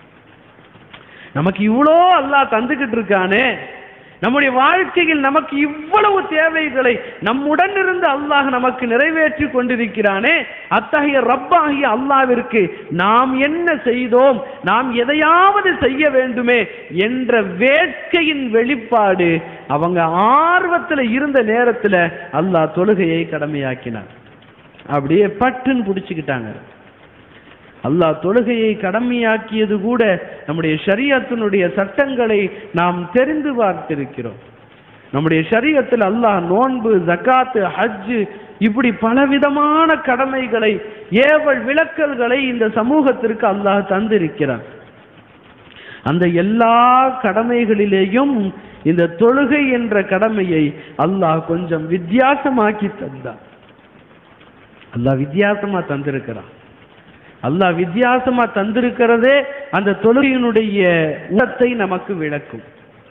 நமக்கு இவ்வளோ அல்லாஹ் தந்துகிட்டு இருக்கானே நம்முடைய வாழ்க்கையில் நமக்கு இவ்வளவு தேவைகளை நம்முடன் இருந்து அல்லாஹ் நமக்கு நிறைவேற்றி கொண்டிருக்கிறானே அத்தகைய ரப்பாகிய அல்லாவிற்கு நாம் என்ன செய்தோம் நாம் எதையாவது செய்ய வேண்டுமே என்ற வேட்கையின் வெளிப்பாடு அவங்க ஆர்வத்தில் இருந்த நேரத்தில் அல்லாஹ் தொழுகையை கடமையாக்கினார் அப்படியே பட்டுன்னு பிடிச்சுக்கிட்டாங்க அல்லாஹ் தொழுகையை கடமையாக்கியது கூட நம்முடைய ஷரியத்தினுடைய சட்டங்களை நாம் தெரிந்து பார்த்திருக்கிறோம் நம்முடைய ஷரியத்தில் அல்லாஹ் நோன்பு ஜக்காத்து ஹஜ்ஜு இப்படி பலவிதமான கடமைகளை ஏவல் விளக்கல்களை இந்த சமூகத்திற்கு அல்லாஹ் தந்திருக்கிறான் அந்த எல்லா கடமைகளிலேயும் இந்த தொழுகை என்ற கடமையை அல்லாஹ் கொஞ்சம் வித்தியாசமாக்கி தந்தான் அல்லாஹ் வித்தியாசமா தந்திருக்கிறான் அல்லாஹ் வித்தியாசமா தந்திருக்கிறதே அந்த தொழுகையினுடைய உலத்தை நமக்கு விளக்கும்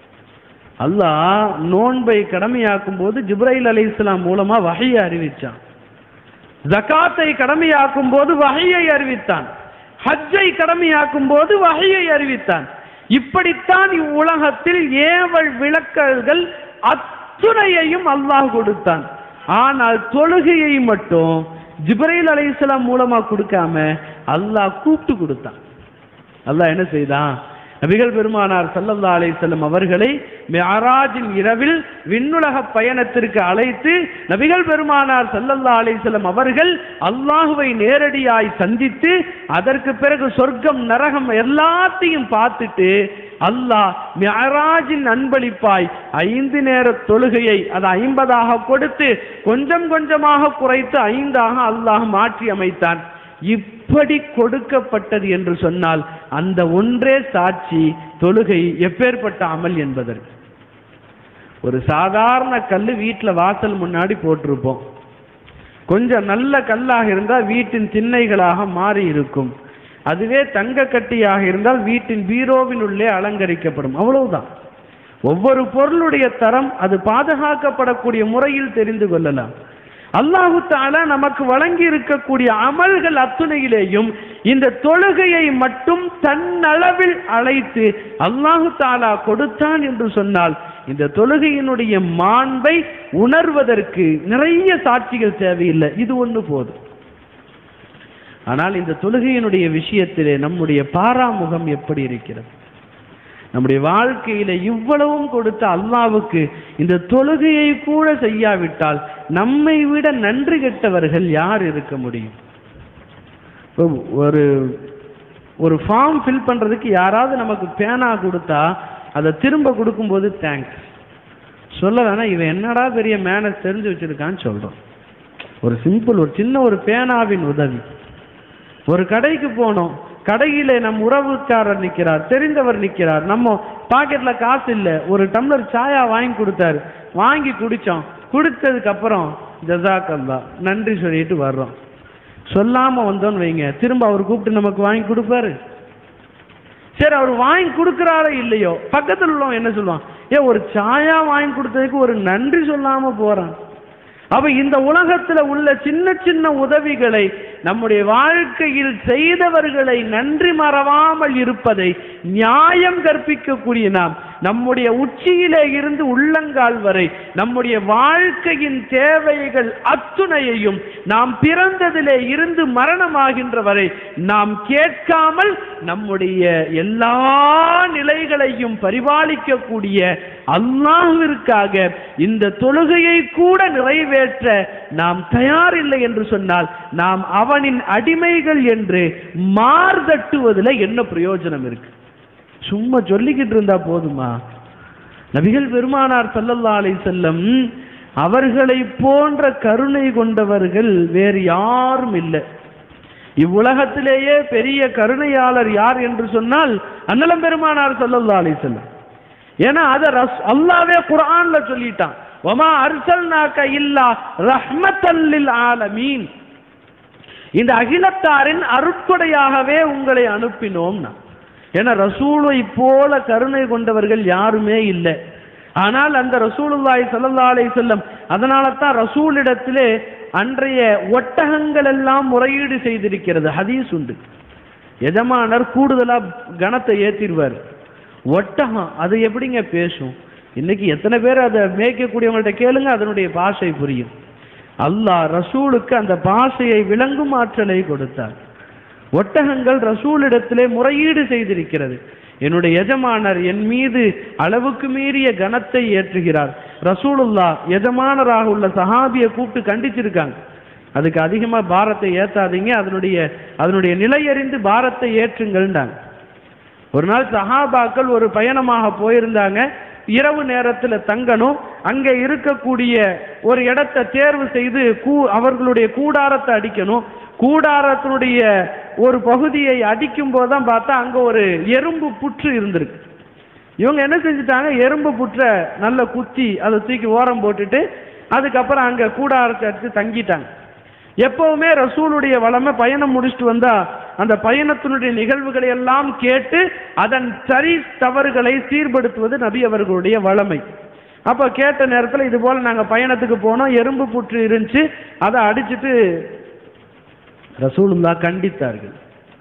அல்லாஹ் நோன்பை கடமையாக்கும் போது ஜிப்ரைல் அலை இஸ்லாம் மூலமா வகையை அறிவிச்சான் ஜகாத்தை கடமையாக்கும் போது வகையை அறிவித்தான் ஹஜ்ஜை கடமையாக்கும் போது வகையை அறிவித்தான் இப்படித்தான் இவ்வுலகத்தில் ஏவல் விளக்கல்கள் அத்துணையையும் அல்லாஹ் கொடுத்தான் ஆனால் தொழுகையை மட்டும் ஜிப்ரைல் அலைஹிஸ்ஸலாம் மூலமா கொடுக்காம அல்லாஹ் கூப்பிட்டு கொடுத்தான் அல்லாஹ் என்ன செய்தான் நபிகள் பெருமானார் ஸல்லல்லாஹு அலைஹி வஸல்லம் அவர்களை மிஅராஜின் இரவில் விண்ணுலக பயணத்திற்கு அழைத்து நபிகள் பெருமானார் ஸல்லல்லாஹு அலைஹி வஸல்லம் அவர்கள் அல்லாஹுவை நேரடியாய் சந்தித்து அதற்கு பிறகு சொர்க்கம் நரகம் எல்லாத்தையும் பார்த்துட்டு அல்லாஹ் மிஅராஜின் அன்பளிப்பாய் ஐந்து நேர தொழுகையை அது ஐம்பதாக கொடுத்து கொஞ்சம் கொஞ்சமாக குறைத்து ஐந்தாக அல்லாஹ் மாற்றி அமைத்தான் இப்படி கொடுக்கப்பட்டது என்று சொன்னால் அந்த ஒன்றே சாட்சி தொழுகை எப்பேற்பட்ட அமல் என்பதற்கு ஒரு சாதாரண கல் வீட்டில் வாசல் முன்னாடி போட்டிருப்போம் கொஞ்சம் நல்ல கல்லாக இருந்தால் வீட்டின் திண்ணைகளாக மாறி இருக்கும் அதுவே தங்க கட்டியாக இருந்தால் வீட்டின் பீரோவின் உள்ளே அலங்கரிக்கப்படும் அவ்வளவுதான் ஒவ்வொரு பொருளுடைய தரம் அது பாதுகாக்கப்படக்கூடிய முறையில் தெரிந்து கொள்ளலாம் அல்லாஹு தாலா நமக்கு வழங்கி இருக்கக்கூடிய அமல்கள் அத்துணையிலேயும் இந்த தொழுகையை மட்டும் தன்னளவில் அழைத்து அல்லாஹு தாலா கொடுத்தான் என்று சொன்னால் இந்த தொழுகையினுடைய மாண்பை உணர்வதற்கு நிறைய சாட்சிகள் தேவையில்லை இது ஒன்று போதும் ஆனால் இந்த தொழுகையினுடைய விஷயத்திலே நம்முடைய பாராமுகம் எப்படி இருக்கிறது நம்முடைய வாழ்க்கையில இவ்வளவும் கொடுத்த அல்லாவுக்கு இந்த தொழுகையை கூட செய்யாவிட்டால் நம்மை விட நன்றி கெட்டவர்கள் யார் இருக்க முடியும் இப்போ ஒரு ஒரு ஃபார்ம் ஃபில் பண்றதுக்கு யாராவது நமக்கு பேனா கொடுத்தா அதை திரும்ப கொடுக்கும்போது தேங்க்ஸ் சொல்ல வேணா இவன் என்னடா பெரிய மேனஸ் தெரிஞ்சு வச்சிருக்கான்னு சொல்றோம் ஒரு சிம்பிள் ஒரு சின்ன ஒரு பேனாவின் உதவி ஒரு கடைக்கு போனோம் கடையில நம் உறவுக்காரர் நிக்கிறார் தெரிந்தவர் நிக்கிறார் நம்ம பாக்கெட்ல காசு இல்ல ஒரு டம்ளர் சாயா வாங்கி கொடுத்தாரு வாங்கி குடிச்சோம் குடிச்சதுக்கு அப்புறம் ஜசாக்கல்லா நன்றி சொல்லிட்டு வர்றோம் சொல்லாம வந்தோன்னு வைங்க திரும்ப அவர் கூப்பிட்டு நமக்கு வாங்கி கொடுப்பாரு சரி அவர் வாங்கி கொடுக்குறாரோ இல்லையோ பக்கத்துல உள்ளவன் என்ன சொல்லுவான் ஏ ஒரு சாயா வாங்கி கொடுத்ததுக்கு ஒரு நன்றி சொல்லாம போறான் அப்ப இந்த உலகத்துல உள்ள சின்ன சின்ன உதவிகளை நம்முடைய வாழ்க்கையில் செய்தவர்களை நன்றி மறவாமல் இருப்பதை நியாயம் கற்பிக்கக்கூடிய நாம் நம்முடைய உச்சியிலே இருந்து உள்ளங்கால் வரை நம்முடைய வாழ்க்கையின் தேவைகள் அத்துணையையும் நாம் பிறந்ததிலே இருந்து மரணமாகின்ற வரை நாம் கேட்காமல் நம்முடைய எல்லா நிலைகளையும் பரிபாலிக்கக்கூடிய அல்லாஹ்விற்காக இந்த தொழுகையை கூட நிறைவேற்ற நாம் தயாரில்லை என்று சொன்னால் நாம் அவனின் அடிமைகள் என்று மார்தட்டுவதில் என்ன பிரயோஜனம் இருக்கு சும்மா சொல்லிக்கிட்டு இருந்தா போதுமா நபிகள் பெருமானார் ஸல்லல்லாஹு அலைஹி செல்லம் அவர்களை போன்ற கருணை கொண்டவர்கள் வேறு யாரும் இல்லை இவ்வுலகத்திலேயே பெரிய கருணையாளர் யார் என்று சொன்னால் அன்னலம் பெருமானார் ஸல்லல்லாஹு அலைஹி செல்லம் ஏன்னா அதை ரஸ் அல்லாவே குர்ஆன்ல சொல்லிட்டான் வமா அர்சல்நாக்க இல்லா ரஹ்மத்தல் லில் ஆலமீன் இந்த அகிலத்தாரின் அருட்கொடையாகவே உங்களை அனுப்பினோம்னா ஏன்னா ரசூலை போல கருணை கொண்டவர்கள் யாருமே இல்லை ஆனால் அந்த ரசூலுல்லாஹி ஸல்லல்லாஹு அலைஹி வஸல்லம் அதனால தான் ரசூலிடத்திலே அன்றைய ஒட்டகங்கள் எல்லாம் முறையீடு செய்திருக்கிறது ஹதீஸ் உண்டு எஜமானர் கூடுதலா கணத்தை ஏத்திடுவார் ஒட்டகம் அது எப்படிங்க பேசும் இன்னைக்கு எத்தனை பேர் அதை மேய்க்கக்கூடியவங்கள்ட்ட கேளுங்க அதனுடைய பாஷை புரியும் அல்லாஹ் ரசூலுக்கு அந்த பாஷையை விளங்கும் ஆற்றலை கொடுத்தார் ஒட்டகங்கள் ரசூலிடத்திலே முறையீடு செய்திருக்கிறது என்னுடைய எஜமானர் என் மீது அளவுக்கு மீறிய கனத்தை ஏற்றுகிறார் ரசூலுல்லா எஜமானராக உள்ள சஹாபியை கூப்பிட்டு கண்டிச்சிருக்காங்க அதுக்கு அதிகமா பாரத்தை ஏத்தாதீங்க அதனுடைய அதனுடைய நிலையறிந்து பாரத்தை ஏற்றுங்கள்ன்றாங்க ஒரு நாள் சஹாபாக்கள் ஒரு பயணமாக போயிருந்தாங்க இரவு நேரத்துல தங்கணும் அங்க இருக்கக்கூடிய ஒரு இடத்தை தேர்வு செய்து கூ அவர்களுடைய கூடாரத்தை அடிக்கணும் கூடாரத்தினுடைய ஒரு பகுதியை அடிக்கும் போதுதான் பார்த்தா அங்க ஒரு எறும்பு புற்று இருந்திருக்கு இவங்க என்ன செஞ்சுட்டாங்க எறும்பு புற்றை நல்ல குத்தி அதை தூக்கி ஓரம் போட்டுட்டு அதுக்கப்புறம் அங்க கூடாரத்தை அடிச்சு தங்கிட்டாங்க எப்பவுமே ரசூலுடைய வளமை பயணம் முடிச்சுட்டு வந்தா அந்த பயணத்தினுடைய நிகழ்வுகளை எல்லாம் கேட்டு அதன் சரி தவறுகளை சீர்படுத்துவது நபி அவர்களுடைய வளமை அப்ப கேட்ட நேரத்துல இது போல நாங்க பயணத்துக்கு போனோம் எறும்பு புற்று இருந்துச்சு அதை அடிச்சிட்டு ரசூலுல்லா கண்டித்தார்கள்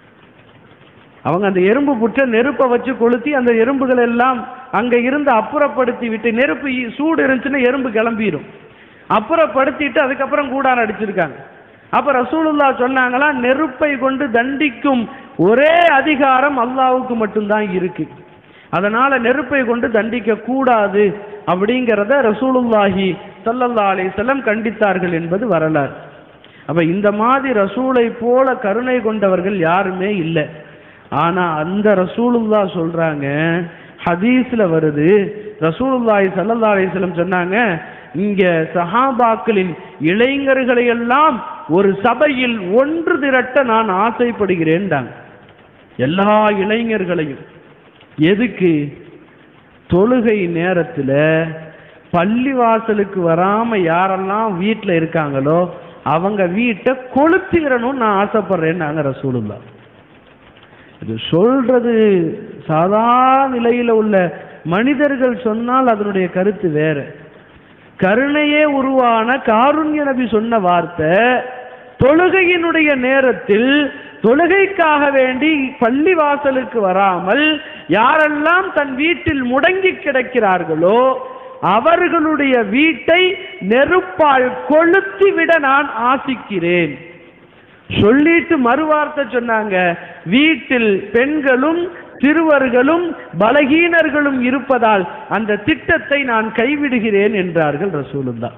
அவங்க அந்த எறும்பு புற்றை நெருப்பை வச்சு கொளுத்தி அந்த எறும்புகள் எல்லாம் அங்க இருந்து அப்புறப்படுத்தி விட்டு நெருப்பு இ- சூடு இருந்துச்சுன்னா எறும்பு கிளம்பிடும் அப்புறப்படுத்திட்டு அதுக்கப்புறம் கூடாரம் அடிச்சிருக்காங்க அப்ப ரசூலுல்லா சொன்னாங்களா நெருப்பை கொண்டு தண்டிக்கும் ஒரே அதிகாரம் அல்லாஹ்வுக்கு மட்டும்தான் இருக்கு அதனால நெருப்பை கொண்டு தண்டிக்க கூடாது அப்படிங்கிறத ரசூலுல்லாஹி ஸல்லல்லாஹு அலைஹி வஸல்லம் கண்டித்தார்கள் என்பது வரலாறு அப்ப இந்த மாதிரி ரசூலை போல கருணை கொண்டவர்கள் யாருமே இல்லை ஆனா அந்த ரசூலுல்லா சொல்றாங்க ஹதீஸ்ல வருது ரசூலுல்லாஹி ஸல்லல்லாஹு அலைஹி வஸல்லம் சொன்னாங்க இங்க சஹாபாக்களின் இளைஞர்களை எல்லாம் ஒரு சபையில் ஒன்று திரட்ட நான் ஆசைப்படுகிறேன்டாங்க எல்லா இளைஞர்களையும் எதுக்கு தொழுகை நேரத்துல பள்ளிவாசலுக்கு வராம யாரெல்லாம் வீட்ல இருக்காங்களோ அவங்க வீட்டை கொளுத்திடணும்னு நான் ஆசைப்படுறேன்னாங்க ரசூலுல்லா இது சொல்றது சாதாரண நிலையில உள்ள மனிதர்கள் சொன்னால் அதனுடைய கருத்து வேற கருணையே உருவான காருண்ய நபி சொன்ன வார்த்தை தொழுகையினுடைய நேரத்தில் தொழுகைக்காக வேண்டி பள்ளிவாசலுக்கு வராமல் யாரெல்லாம் தன் வீட்டில் முடங்கி கிடக்கிறார்களோ அவர்களுடைய வீட்டை நெருப்பால் கொளுத்தி விட நான் ஆசிக்கிறேன் சொல்லிட்டு மறுவார்த்தை சொன்னாங்க வீட்டில் பெண்களும் சிறுவர்களும் பலகீனர்களும் இருப்பதால் அந்த திட்டத்தை நான் கைவிடுகிறேன் என்றார்கள் ரசூலுல்லா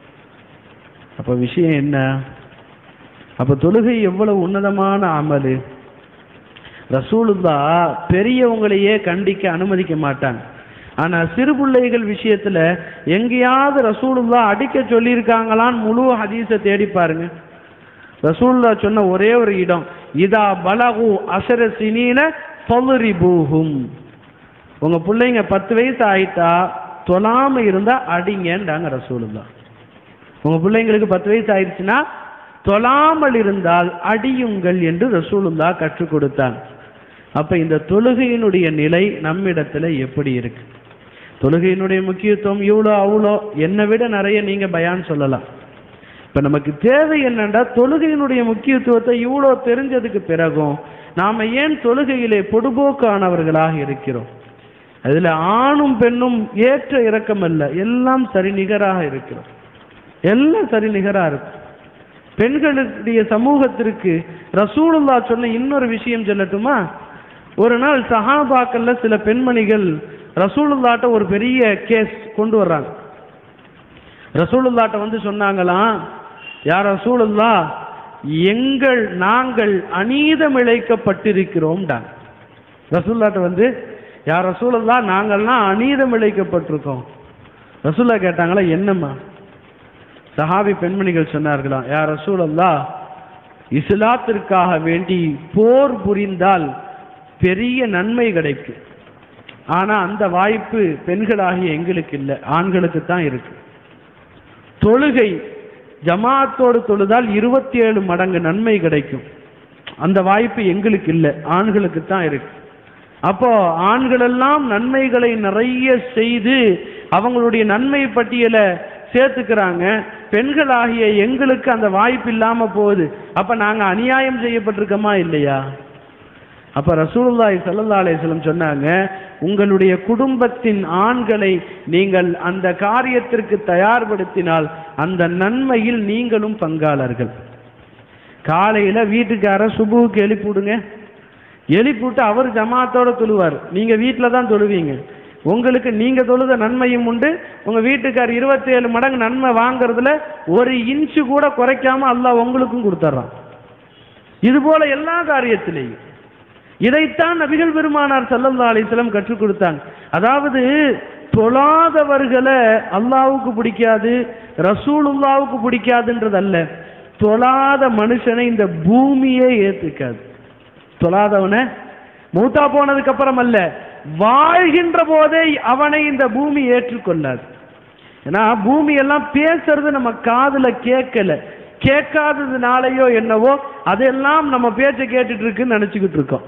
அப்ப விஷயம் என்ன அப்ப தொழுகை எவ்வளவு உன்னதமான அமலு ரசூலுல்லா பெரியவங்களையே கண்டிக்க அனுமதிக்க மாட்டாங்க ஆனா சிறு பிள்ளைகள் விஷயத்துல எங்கேயாவது ரசூலுல்லா அடிக்க சொல்லியிருக்காங்களான்னு முழு ஹதீஸை தேடி பாருங்க ரசூலுல்லா சொன்ன ஒரே ஒரு இடம் இதா பலகு அசர சினீன பலுரிபூஹும் உங்க பிள்ளைங்க பத்து வயசு ஆயிட்டா தொழாம இருந்தா அடிங்கன்றாங்க ரசூலுல்லா உங்க பிள்ளைங்களுக்கு பத்து வயசு ஆயிடுச்சுன்னா தொழாமல் இருந்தால் அடியுங்கள் என்று ரசூலுல்லா கற்றுக் கொடுத்தாங்க அப்ப இந்த தொழுகையினுடைய நிலை நம்மிடத்துல எப்படி இருக்கு தொழுகையினுடைய முக்கியத்துவம் இவ்வளோ அவ்வளோ என்னை விட நிறைய நீங்க பயான் சொல்லலாம் இப்ப நமக்கு தேவை என்னன்னா தொழுகையினுடைய முக்கியத்துவத்தை இவ்வளோ தெரிஞ்சதுக்கு பிறகும் நாம ஏன் தொழுகையிலே பொடுபோக்கானவர்களாக இருக்கிறோம் அதுல ஆணும் பெண்ணும் ஏற்ற இறக்கம் அல்ல எல்லாம் சரிநிகராக இருக்கிறோம் எல்லாம் சரிநிகரா இருக்கும் பெண்களுடைய சமூகத்திற்கு ரசூலுல்லா சொன்ன இன்னொரு விஷயம் சொல்லட்டுமா ஒரு நாள் சஹாபாக்கள்ல சில பெண்மணிகள் ரசூலுல்லாட்ட ஒரு பெரிய கேஸ் கொண்டு வர்றாங்க ரசூலுல்லாட்ட வந்து சொன்னாங்களாம் யார் ரசூலுல்லா எங்கள் நாங்கள் அநீதம் இழைக்கப்பட்டிருக்கிறோம்டாங்க ரசூல்லாட்ட வந்து யார் ரசூலுல்லா நாங்கள்லாம் அநீதம் இழைக்கப்பட்டிருக்கோம் ரசூல்லா கேட்டாங்களா என்னம்மா சஹாபி பெண்மணிகள் சொன்னார்களாம் யார் ரசூலல்லா இஸ்லாத்திற்காக வேண்டி போர் புரிந்தால் பெரிய நன்மை கிடைக்கும் ஆனா அந்த வாய்ப்பு பெண்களாகிய எங்களுக்கு இல்லை ஆண்களுக்கு தான் இருக்கு தொழுகை ஜமாத்தோடு தொழுதால் இருபத்தி ஏழு மடங்கு நன்மை கிடைக்கும் அந்த வாய்ப்பு எங்களுக்கு இல்லை ஆண்களுக்கு தான் இருக்கு அப்போ ஆண்களெல்லாம் நன்மைகளை நிறைய செய்து அவங்களுடைய நன்மை பட்டியலை சேர்த்துக்கிறாங்க பெண்களாகிய எங்களுக்கு அந்த வாய்ப்பு இல்லாம போகுது அப்ப நாங்க அநியாயம் செய்யப்பட்டிருக்கோமா இல்லையா அப்ப ரசூலுல்லாஹி ஸல்லல்லாஹு அலைஹி வஸல்லம் சொன்னாங்க உங்களுடைய குடும்பத்தின் ஆண்களை நீங்கள் அந்த காரியத்திற்கு தயார்படுத்தினால் அந்த நன்மையில் நீங்களும் பங்காளர்கள் காலையில வீட்டுக்கார சுபுவுக்கு எழுப்பிவிடுங்க எழுப்பிவிட்டு அவர் ஜமாத்தோட தொழுவார் நீங்க வீட்டில தான் தொழுவீங்க உங்களுக்கு நீங்க தொழுத நன்மையும் உண்டு உங்க வீட்டுக்கார் இருபத்தி ஏழு மடங்கு நன்மை வாங்குறதுல ஒரு இன்ச்சு கூட குறைக்காம அல்லாஹ் உங்களுக்கும் கொடுத்துட்றான் இது போல எல்லா காரியத்திலேயும் இதைத்தான் நபிகள் பெருமானார் ஸல்லல்லாஹு அலைஹி வஸல்லம் கற்றுக் கொடுத்தாங்க அதாவது தொழாதவர்களை அல்லாஹ்வுக்கு பிடிக்காது ரசூலுல்லாவுக்கு பிடிக்காதுன்றது அல்ல தொழாத மனுஷனை இந்த பூமியே ஏத்துக்காது தொழாதவனை மூத்தா போனதுக்கு அப்புறம் அல்ல வாழ்கின்ற போதே அவனை இந்த பூமி ஏற்றுக்கொள்ளாது ஏன்னா பூமி எல்லாம் பேசுறது நம்ம காதுல கேட்கல கேட்காததுனாலயோ என்னவோ அதெல்லாம் நம்ம பேச்சை கேட்டுட்டு இருக்குன்னு நினைச்சுக்கிட்டு இருக்கோம்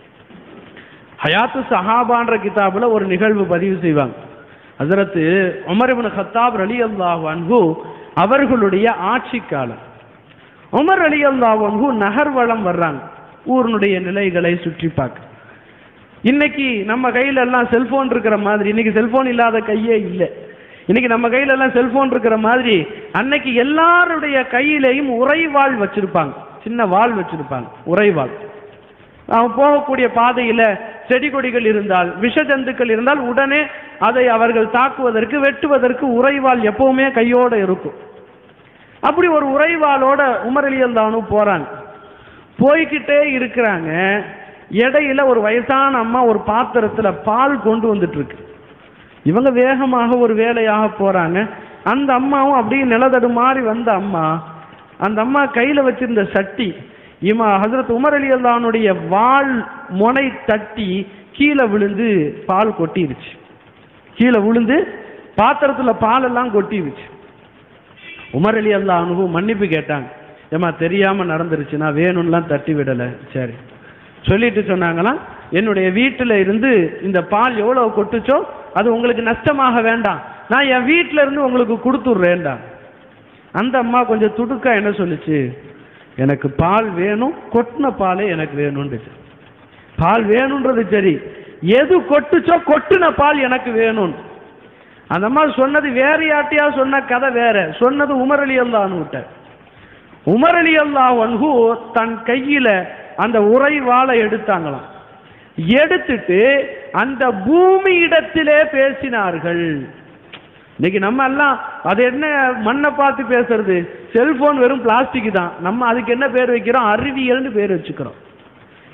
ஹயாத்து சஹாபான்ற கிதாபுல ஒரு நிகழ்வு பதிவு செய்வாங்க ஹசரத்து உமர் இப்னு கத்தாப் அலி அல்லாஹ் அன்ஹு அவர்களுடைய ஆட்சி காலம் உமர் அலி அல்லாஹ் அன்ஹு நகர்வளம் வர்றாங்க ஊரினுடைய நிலைகளை சுற்றி பார்க்க இன்னைக்கு நம்ம கையில எல்லாம் செல்போன் இருக்கிற மாதிரி இன்னைக்கு செல்போன் இல்லாத கையே இல்லை இன்னைக்கு நம்ம கையில எல்லாம் செல்போன் இருக்கிற மாதிரி அன்னைக்கு எல்லாருடைய கையிலையும் உறைவாள் வச்சிருப்பாங்க சின்ன வாள் வச்சிருப்பாங்க உறைவாள் அவன் போகக்கூடிய பாதையில செடி கொடிகள் இருந்தால் விஷ ஜந்துக்கள் இருந்தால் உடனே அதை அவர்கள் தாக்குவதற்கு வெட்டுவதற்கு உறைவாள் எப்பவுமே கையோட இருக்கும் அப்படி ஒரு உறைவாளோட உமரலியல் தானும் போறாங்க போய்கிட்டே இருக்கிறாங்க இடையில ஒரு வயசான அம்மா ஒரு பாத்திரத்துல பால் கொண்டு வந்துட்டு இருக்கு இவங்க வேகமாக ஒரு வேலையாக போறாங்க அந்த அம்மாவும் அப்படியே நிலதடு மாறி வந்த அம்மா அந்த அம்மா கையில வச்சிருந்த சட்டி இமா ஹசரத் உமர் அலி அல்லானுடைய வாள் முனை தட்டி கீழே விழுந்து பால் கொட்டிருச்சு கீழே விழுந்து பாத்திரத்துல பால் எல்லாம் கொட்டிருச்சு உமர் அலி அல்லா அனுபவம் மன்னிப்பு கேட்டாங்க ஏமா தெரியாம நடந்துருச்சு நான் வேணும்லாம் தட்டி விடல சரி சொல்லிட்டு சொன்னாங்களாம் என்னுடைய வீட்டுல இருந்து இந்த பால் எவ்வளவு கொட்டுச்சோ அது உங்களுக்கு நஷ்டமாக வேண்டாம் நான் என் வீட்டுல இருந்து உங்களுக்கு கொடுத்துட்றேன்டா அந்த அம்மா கொஞ்சம் துடுக்கா என்ன சொல்லுச்சு எனக்கு பால் வேணும் கொட்டின பாலே எனக்கு வேணும்னுச்சு பால் வேணும்ன்றது சரி எது கொட்டுச்சோ கொட்டுன பால் எனக்கு வேணும் அந்த அம்மா சொன்னது வேற யார்ட்டையா சொன்ன கதை வேற சொன்னது உமர் அலி அல்லான்னு விட்ட உமர் அலி அல்லா வன்ஹு தன் கையில அந்த உரை வாளை எடுத்தாங்களாம் எடுத்துட்டு அந்த பூமி இடத்திலே பேசினார்கள் இன்னைக்கு நம்ம எல்லாம் அது என்ன மண்ணை பார்த்து பேசுறது செல்போன் வெறும் பிளாஸ்டிக் தான் நம்ம அதுக்கு என்ன பேர் வைக்கிறோம் அறிவியல்னு பேர் வச்சுக்கிறோம்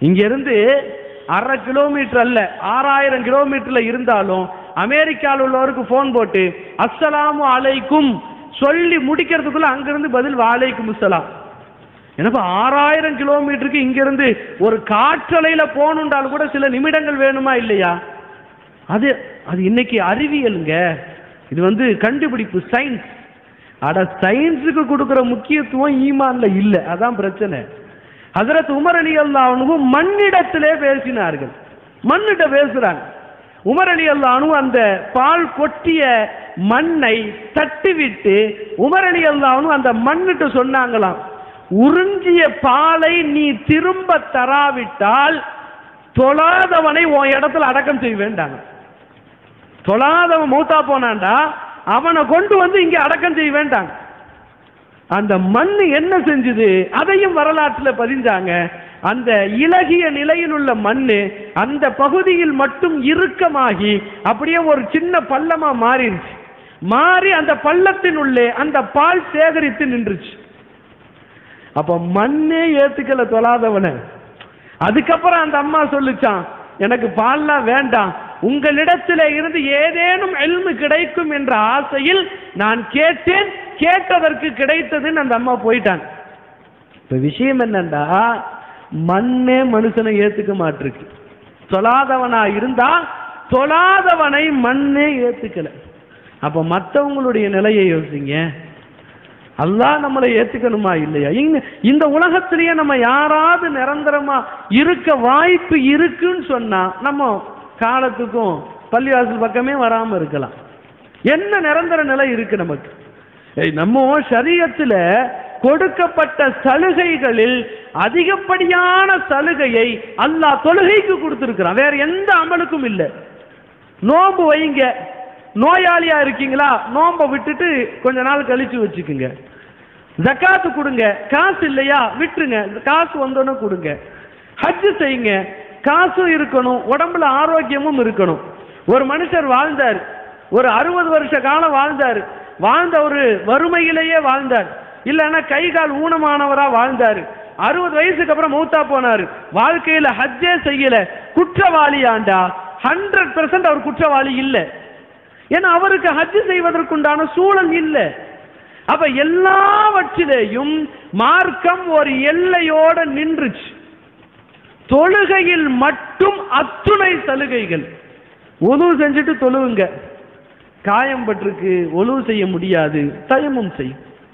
இங்க இருந்து அரை கிலோமீட்டர் அல்ல ஆறாயிரம் கிலோமீட்டர்ல இருந்தாலும் அமெரிக்காவில் உள்ளவருக்கு ஃபோன் போட்டு அஸ்ஸலாமு அலைக்கும் சொல்லி முடிக்கிறதுக்குள்ள அங்கிருந்து பதில் வாலைக்கும் அஸ்ஸலாம் எனக்கு ஆறாயிரம் கிலோமீட்டருக்கு இங்கிருந்து ஒரு காற்றலையில போகணுன்றாலும் கூட சில நிமிடங்கள் வேணுமா இல்லையா அது அது இன்னைக்கு அறிவியலுங்க இது வந்து கண்டுபிடிப்பு சயின்ஸ் அட சயின்ஸுக்கு கொடுக்கிற முக்கியத்துவம் ஈமான்ல இல்லை அதான் பிரச்சனை ஹசரத் உமர் அலி அல்லாஹ்வும் மண்ணிடத்திலே பேசினார்கள் மண்ணிட்ட பேசுறாங்க உமர் அலி அல்லாஹ்வும் அந்த பால் கொட்டிய மண்ணை தட்டிவிட்டு உமர் அலி அல்லாஹ்வும் அந்த மண்ணிட்ட சொன்னாங்களாம் உறிஞ்சிய பாலை நீ திரும்ப தராவிட்டால் தொழாதவனை உன் இடத்துல அடக்கம் செய்ய வேண்டாங்க தொழாதவன் மூத்தா போனான்டா அவனை கொண்டு வந்து இங்க அடக்கம் செய்ய வேண்டாங்க அந்த மண் என்ன செஞ்சுது அதையும் வரலாற்றுல பதிஞ்சாங்க அந்த இலகிய நிலையில் உள்ள மண்ணு அந்த பகுதியில் மட்டும் இறுக்கமாகி அப்படியே ஒரு சின்ன பள்ளமா மாறிடுச்சு மாறி அந்த பள்ளத்தின் உள்ளே அந்த பால் சேகரித்து நின்றுச்சு அப்ப மண்ணே ஏத்துக்கல தொழாதவன அதுக்கப்புறம் அந்த அம்மா சொல்லுச்சான் எனக்கு பால்லாம் வேண்டாம் உங்களிடத்தில் இருந்து ஏதேனும் எல்மு கிடைக்கும் என்ற ஆசையில் நான் கேட்டேன் கேட்டதற்கு கிடைத்ததுன்னு அந்த அம்மா போயிட்டாங்க இப்ப விஷயம் என்னண்டா மண்ணே மனுஷனை ஏத்துக்க மாட்டிருக்கு தொழாதவனா இருந்தா தொழாதவனை மண்ணே ஏத்துக்கல அப்ப மற்றவங்களுடைய நிலையை யோசிங்க அல்லாஹ் நம்மளை ஏத்துக்கணுமா இல்லையா இங்க இந்த உலகத்திலேயே நம்ம யாராவது நிரந்தரமா இருக்க வாய்ப்பு இருக்குன்னு சொன்னா நம்ம காலத்துக்கும் பள்ளிவாசல் பக்கமே வராம இருக்கலாம் என்ன நிரந்தர நிலை இருக்கு நமக்கு ஏய், நம்ம சரீரத்துல கொடுக்கப்பட்ட சலுகைகளில் அதிகப்படியான சலுகையை அல்லாஹ் தொழுகைக்கு கொடுத்திருக்கிறான் வேற எந்த அமலுக்கும் இல்லை நோன்பு வைங்க நோயாளியா இருக்கீங்களா நோன்பை விட்டுட்டு கொஞ்ச நாள் கழிச்சு வச்சுக்குங்க ஜக்காத்து கொடுங்க காசு இல்லையா விட்டுருங்க காசு வந்தோன்னு கொடுங்க ஹஜ் செய்யுங்க காசும் இருக்கணும் உடம்புல ஆரோக்கியமும் இருக்கணும் ஒரு மனுஷர் வாழ்ந்தார் ஒரு அறுபது வருஷ காலம் வாழ்ந்தார் வாழ்ந்த ஒரு வறுமையிலேயே வாழ்ந்தார் இல்லைன்னா கை கால் ஊனமானவரா வாழ்ந்தார் அறுபது வயசுக்கு அப்புறம் மூத்தா போனார் வாழ்க்கையில ஹஜ்ஜே செய்யல குற்றவாளியாண்டா ஹண்ட்ரட் பெர்சன்ட் அவர் குற்றவாளி இல்லை ஏன்னா அவருக்கு ஹஜ் செய்வதற்குண்டான சூழல் இல்லை அப்ப எல்லாவற்றிலேயும் மார்க்கம் ஒரு எல்லையோட நின்றுச்சு தொழுகையில் மட்டும் அத்துணை சலுகைகள் ஒழுவு செஞ்சுட்டு தொழுவுங்க காயம் பட்டிருக்கு ஒழுவு செய்ய முடியாது தயமும் செய்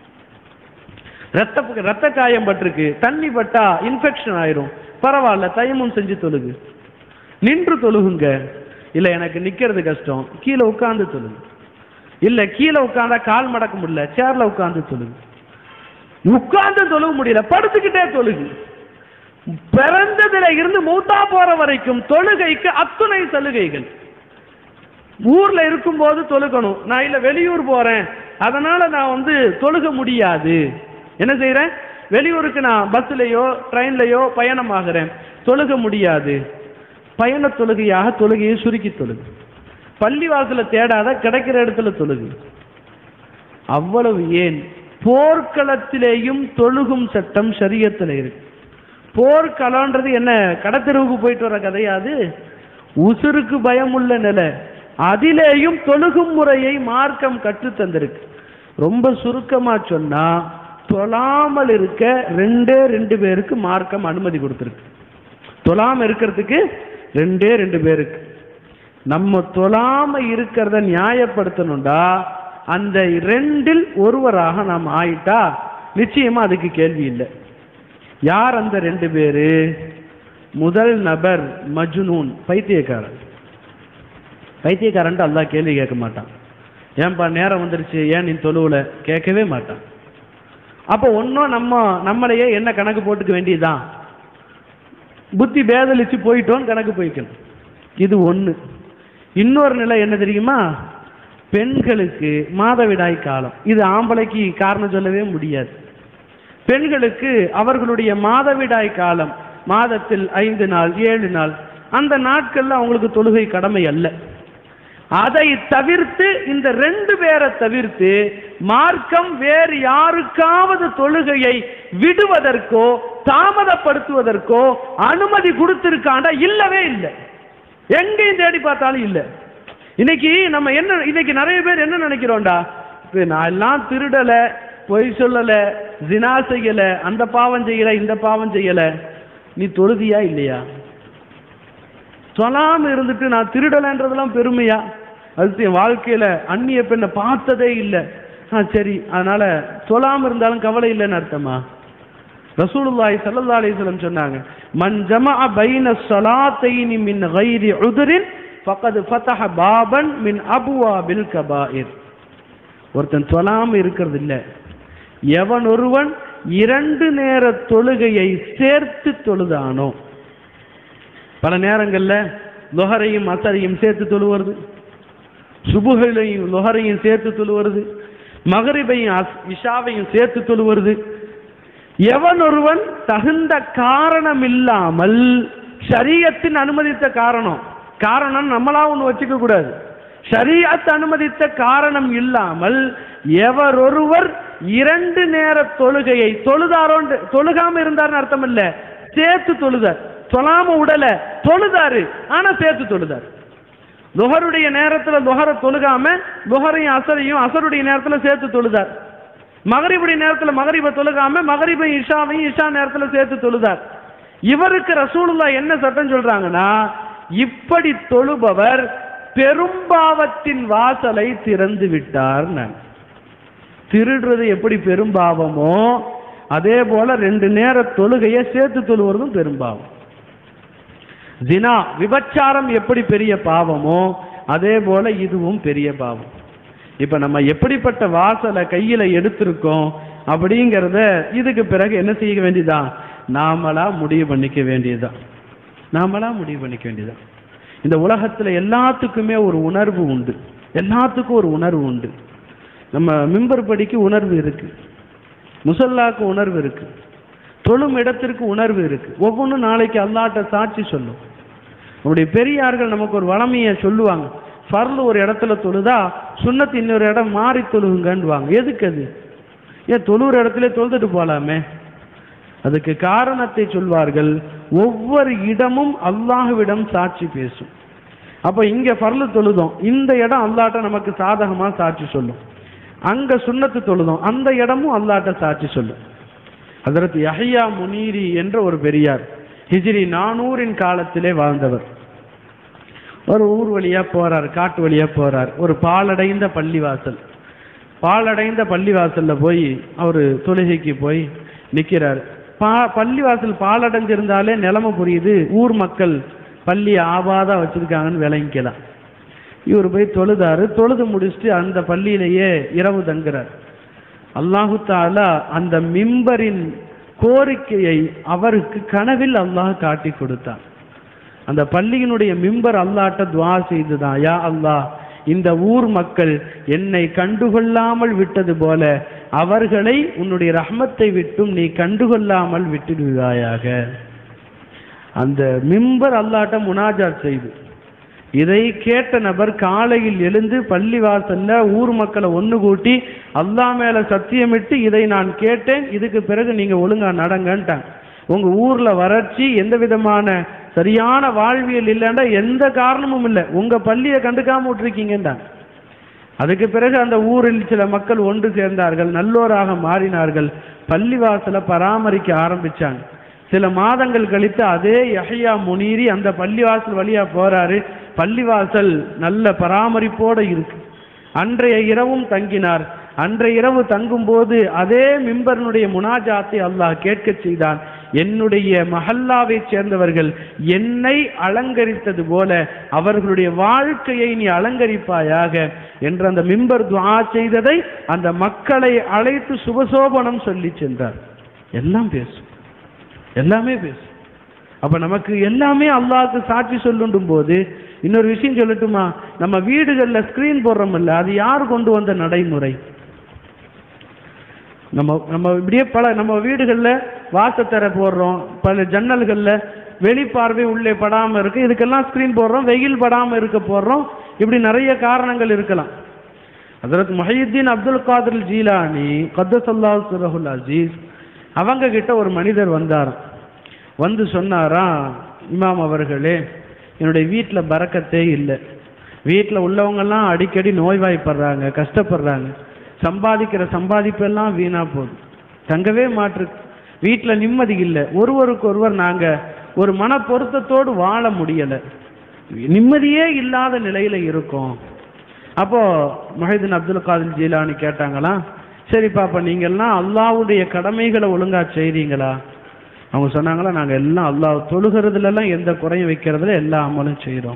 ரத்த ரத்த காயம் பட்டிருக்கு தண்ணி பட்டா இன்ஃபெக்ஷன் ஆயிரும் பரவாயில்ல தயமும் செஞ்சு தொழுகு நின்று தொழுகுங்க இல்ல எனக்கு நிக்கிறது கஷ்டம் கீழே உட்கார்ந்து தொழுகு இல்ல கீழே உட்கார்ந்தா கால் மடக்க முடியல சேர்ல உட்கார்ந்து தொழுகு உட்கார்ந்து தொழுக முடியல படுத்துக்கிட்டே தொழுகு பிறந்ததுல இருந்து மூத்தா போற வரைக்கும் தொழுகைக்கு அத்துணை சலுகைகள் ஊர்ல இருக்கும்போது தொழுகணும் நான் இல்ல வெளியூர் போறேன் அதனால நான் வந்து தொழுக முடியாது என்ன செய்யறேன் வெளியூருக்கு நான் பஸ்லயோ ட்ரெயின்லயோ பயணமாகிறேன் தொழுக முடியாது பயண தொழுகையாக தொழுகையை சுருக்கி தொழுகு பள்ளிவாசல தேடாத கிடைக்கிற இடத்துல தொழுகு அவ்வளவு ஏன் போர்க்களத்திலேயும் தொழுகும் சட்டம் சரியத்தில் இருக்கு போர்க்களம்ன்றது என்ன கடத்தெருவுக்கு போயிட்டு வர கதையாது உசுருக்கு பயமுள்ள நிலை அதிலேயும் தொழுகும் முறையை மார்க்கம் கற்றுத் தந்திருக்கு ரொம்ப சுருக்கமா சொன்னா தொழாமல் இருக்க ரெண்டே ரெண்டு பேருக்கு மார்க்கம் அனுமதி கொடுத்துருக்கு தொழாம இருக்கிறதுக்கு ரெண்டே ரெண்டு பேருக்கு நம்ம தொழாம இருக்கிறத நியாயப்படுத்தணும்டா அந்த ரெண்டில் ஒருவராக நாம் ஆயிட்டா நிச்சயமா அதுக்கு கேள்வி இல்லை யார் அந்த ரெண்டு பேரு முதல் நபர் மஜ்னூன் பைத்தியக்காரன் பைத்தியக்காரன்ட்டு அல்லாஹ் கேள்வி கேட்க மாட்டான் ஏன்பா நேரம் வந்துருச்சு ஏன் நீ தொழுவுல கேட்கவே மாட்டான் அப்போ ஒன்றும் நம்ம நம்மளையே என்ன கணக்கு போட்டுக்க வேண்டியதுதான் புத்தி பேதலிச்சு போயிட்டோன்னு கணக்கு போய்க்கணும் இது ஒன்று இன்னொரு நிலை என்ன தெரியுமா பெண்களுக்கு மாதவிடாய் காலம் இது ஆம்பளைக்கு காரணம் சொல்லவே முடியாது பெண்களுக்கு அவர்களுடைய மாதவிடாய் காலம் மாதத்தில் ஐந்து நாள் ஏழு நாள் அந்த நாட்கள்ல அவங்களுக்கு தொழுகை கடமை அல்ல அதை தவிர்த்து இந்த ரெண்டு பேரை தவிர்த்து மார்க்கம் வேறு யாருக்காவது தொழுகையை விடுவதற்கோ தாமதப்படுத்துவதற்கோ அனுமதி கொடுத்திருக்காண்டா இல்லவே இல்லை எங்கேயும் தேடி பார்த்தாலும் இல்லை இன்னைக்கு நம்ம என்ன இன்னைக்கு நிறைய பேர் என்ன நினைக்கிறோம்டா இப்ப நான் எல்லாம் திருடல பொய் சொல்லல ஜினா செய்யல அந்த பாவம் செய்யல இந்த பாவம் செய்யல நீ தொழுதியா இல்லையா சொல்லாம இருந்துட்டு நான் திருடலைன்றதெல்லாம் பெருமையா அது என் வாழ்க்கையில அந்நிய பெண்ணை பார்த்ததே இல்லை ஆ சரி அதனால சொல்லாம இருந்தாலும் கவலை இல்லைன்னு அர்த்தமா ரசூலுல்லாஹி ஸல்லல்லாஹு அலைஹி வஸல்லம் சொன்னாங்க மன் ஜமஅ பைன ஸலாத்தைனி மின் கைரி உதுரின் ஃபகத் ஃபதஹ பாபன் மின் அபுவாபில் கபாயிர் ஒருத்தன் சொல்லாம இருக்கிறது இல்ல எவன் ஒருவன் இரண்டு நேர தொழுகையை சேர்த்து தொழுதானோ பல நேரங்கள்ல லொஹரையும் அசரையும் சேர்த்து தொழுவது சுபுகளையும் லொஹரையும் சேர்த்து தொழுவது மகரிபையும் அஸ்- இஷாவையும் சேர்த்து தொழுவது எவன் ஒருவன் தகுந்த காரணம் இல்லாமல் ஷரியத்தின் அனுமதித்த காரணம் காரணம் நம்மளா ஒன்று வச்சுக்க கூடாது ஷரியத் அனுமதித்த காரணம் இல்லாமல் எவர் ஒருவர் இரண்டு நேர தொழுகையை தொழுதாரோண்டு தொழுகாம இருந்தார்னு அர்த்தம் இல்ல சேர்த்து தொழுதார் சொல்லாம உடல தொழுதாரு ஆனா சேர்த்து தொழுதார் லுஹருடைய நேரத்துல லுஹரை தொழுகாம லுஹரையும் அசரையும் அசருடைய நேரத்துல சேர்த்து தொழுதார் மகரிபுடைய நேரத்துல மகரிபை தொழுகாம மகரிபை இஷாவையும் இஷா நேரத்துல சேர்த்து தொழுதார் இவருக்கு ரசூலுல்லா என்ன சட்டம் சொல்றாங்கன்னா இப்படி தொழுபவர் பெரும்பாவத்தின் வாசலை திறந்து விட்டார் திருடுறது எப்படி பெரும்பாவமோ அதே போல ரெண்டு நேர தொழுகையை சேர்த்து தொழுவதும் பெரும்பாவம் ஜினா விபச்சாரம் எப்படி பெரிய பாவமோ அதே போல இதுவும் பெரிய பாவம் இப்ப நம்ம எப்படிப்பட்ட வாசலை கையில எடுத்திருக்கோம் அப்படிங்கிறத இதுக்கு பிறகு என்ன செய்ய வேண்டியதா நாமளா முடிவு பண்ணிக்க வேண்டியதுதான் நாமளா முடிவு பண்ணிக்க வேண்டியதுதான் இந்த உலகத்துல எல்லாத்துக்குமே ஒரு உணர்வு உண்டு எல்லாத்துக்கும் ஒரு உணர்வு உண்டு நம்ம மிம்பர் படிக்கு உணர்வு இருக்கு முசல்லாக்கு உணர்வு இருக்கு தொழும் இடத்திற்கு உணர்வு இருக்கு ஒவ்வொன்றும் நாளைக்கு அல்லாட்ட சாட்சி சொல்லும் நம்முடைய பெரியார்கள் நமக்கு ஒரு வளமையை சொல்லுவாங்க ஃபர்லு ஒரு இடத்துல தொழுதா சுண்ணத்து இன்னொரு இடம் மாறி தொழுகுங்கன்னுவாங்க எதுக்கு அது ஏன் தொழுகிற இடத்துல தொழுதுட்டு போலாமே அதுக்கு காரணத்தை சொல்வார்கள் ஒவ்வொரு இடமும் அல்லாஹ்விடம் சாட்சி பேசும் அப்போ இங்க ஃபர்லு தொழுதோம் இந்த இடம் அல்லாட்ட நமக்கு சாதகமா சாட்சி சொல்லும் அங்க சுண்ணத்து தொழுதோம் அந்த இடமும் அல்லாட்ட சாட்சி சொல்லும் ஹதரத் யஹ்யா முனீரி என்ற ஒரு பெரியார் ஹிஜ்ரி நானூறின் காலத்திலே வாழ்ந்தவர் ஒரு ஊர் வழியா போறார் காட்டு வழியா போறார் ஒரு பாலடைந்த பள்ளிவாசல் பாலடைந்த பள்ளிவாசல்ல போய் அவர் தொழுகைக்கு போய் நிக்கிறார் பா பள்ளிவாசல் பாலடைஞ்சிருந்தாலே நிலைமை புரியுது ஊர் மக்கள் பள்ளி ஆபாதா வச்சிருக்காங்கன்னு விளங்கிக்கலாம் இவர் போய் தொழுதாரு தொழுது முடிச்சுட்டு அந்த பள்ளியிலேயே இரவு தங்குறார் அல்லாஹு தாலா அந்த மிம்பரின் கோரிக்கையை அவருக்கு கனவில் அல்லாஹ் காட்டி கொடுத்தான் அந்த பள்ளியினுடைய மிம்பர் அல்லாட்ட துவா செய்துதான் யா அல்லாஹ் இந்த ஊர் மக்கள் என்னை கண்டுகொள்ளாமல் விட்டது போல அவர்களை உன்னுடைய ரஹ்மத்தை விட்டும் நீ கண்டுகொள்ளாமல் விட்டுடுவாயாக அந்த மிம்பர் அல்லாட்ட முனாஜாத் செய்து இதை கேட்ட நபர் காலையில் எழுந்து பள்ளிவாசல்ல ஊர் மக்களை ஒன்று கூட்டி அல்லாஹ் மேல சத்தியமிட்டு இதை நான் கேட்டேன் இதுக்கு பிறகு நீங்க ஒழுங்கா நடங்கன்ட்டாங்க உங்க ஊர்ல வறட்சி எந்த விதமான சரியான வாழ்வியல் இல்லைன்னா எந்த காரணமும் இல்லை உங்க பள்ளியை கண்டுக்காம விட்டுருக்கீங்கன்றாங்க அதுக்கு பிறகு அந்த ஊரில் சில மக்கள் ஒன்று சேர்ந்தார்கள் நல்லோராக மாறினார்கள் பள்ளிவாசலை பராமரிக்க ஆரம்பிச்சாங்க சில மாதங்கள் கழித்து அதே யஹ்யா முனீரி அந்த பள்ளிவாசல் வழியா போறாரு பள்ளிவாசல் நல்ல பராமரிப்போட இருக்கு அன்றைய இரவும் தங்கினார் அன்றைய இரவு தங்கும்போது அதே மிம்பரனுடைய முனாஜாத்தை அல்லாஹ் கேட்கச் செய்தான் என்னுடைய மஹல்லாவைச் சேர்ந்தவர்கள் என்னை அலங்கரித்தது போல அவர்களுடைய வாழ்க்கையை நீ அலங்கரிப்பாயாக என்று அந்த மிம்பர் துஆ செய்ததை அந்த மக்களை அழைத்து சுபசோபனம் சொல்லி சென்றார் எல்லாம் பேசும் எல்லாமே பேசும் அப்ப நமக்கு எல்லாமே அல்லாஹ்க்கு சாட்சி சொல்லுண்டும் போது இன்னொரு விஷயம் சொல்லட்டுமா நம்ம வீடுகளில் ஸ்கிரீன் போடுறோம்ல அது யார் கொண்டு வந்த நடைமுறை நம்ம நம்ம இப்படியே பல நம்ம வீடுகளில் வாசத்தரை போடுறோம் பல ஜன்னல்களில் வெளிப்பார்வை உள்ளே படாமல் இருக்கு இதுக்கெல்லாம் ஸ்க்ரீன் போடுறோம் வெயில் படாமல் இருக்க போடுறோம் இப்படி நிறைய காரணங்கள் இருக்கலாம் ஹஜரத் முஹையுத்தீன் அப்துல் காதிர் ஜீலானி கத்தசல்லா சுரஹுல் அசீஸ் அவங்க கிட்ட ஒரு மனிதர் வந்தாராம் வந்து சொன்னாராம் இமாம் அவர்களே என்னுடைய வீட்டில் பறக்கத்தே இல்லை வீட்டில் உள்ளவங்கெல்லாம் அடிக்கடி நோய்வாய்ப்படுறாங்க கஷ்டப்படுறாங்க சம்பாதிக்கிற சம்பாதிப்பெல்லாம் வீணா போகுது தங்கவே மாற்று வீட்டில் நிம்மதி இல்லை ஒருவருக்கு ஒருவர் நாங்கள் ஒரு மன பொருத்தத்தோடு வாழ முடியலை நிம்மதியே இல்லாத நிலையில இருக்கோம் அப்போ முஹைதீன் அப்துல் காதிர் ஜீலானி கேட்டாங்களாம் சரி பாப்பா நீங்கெல்லாம் அல்லாஹ்வுடைய கடமைகளை ஒழுங்கா செய்றீங்களா அவங்க சொன்னாங்களா நாங்க எல்லாம் அல்லாஹ் தொழுகிறதுல எல்லாம் எந்த குறையும் வைக்கிறதுல எல்லா அமலும் செய்றோம்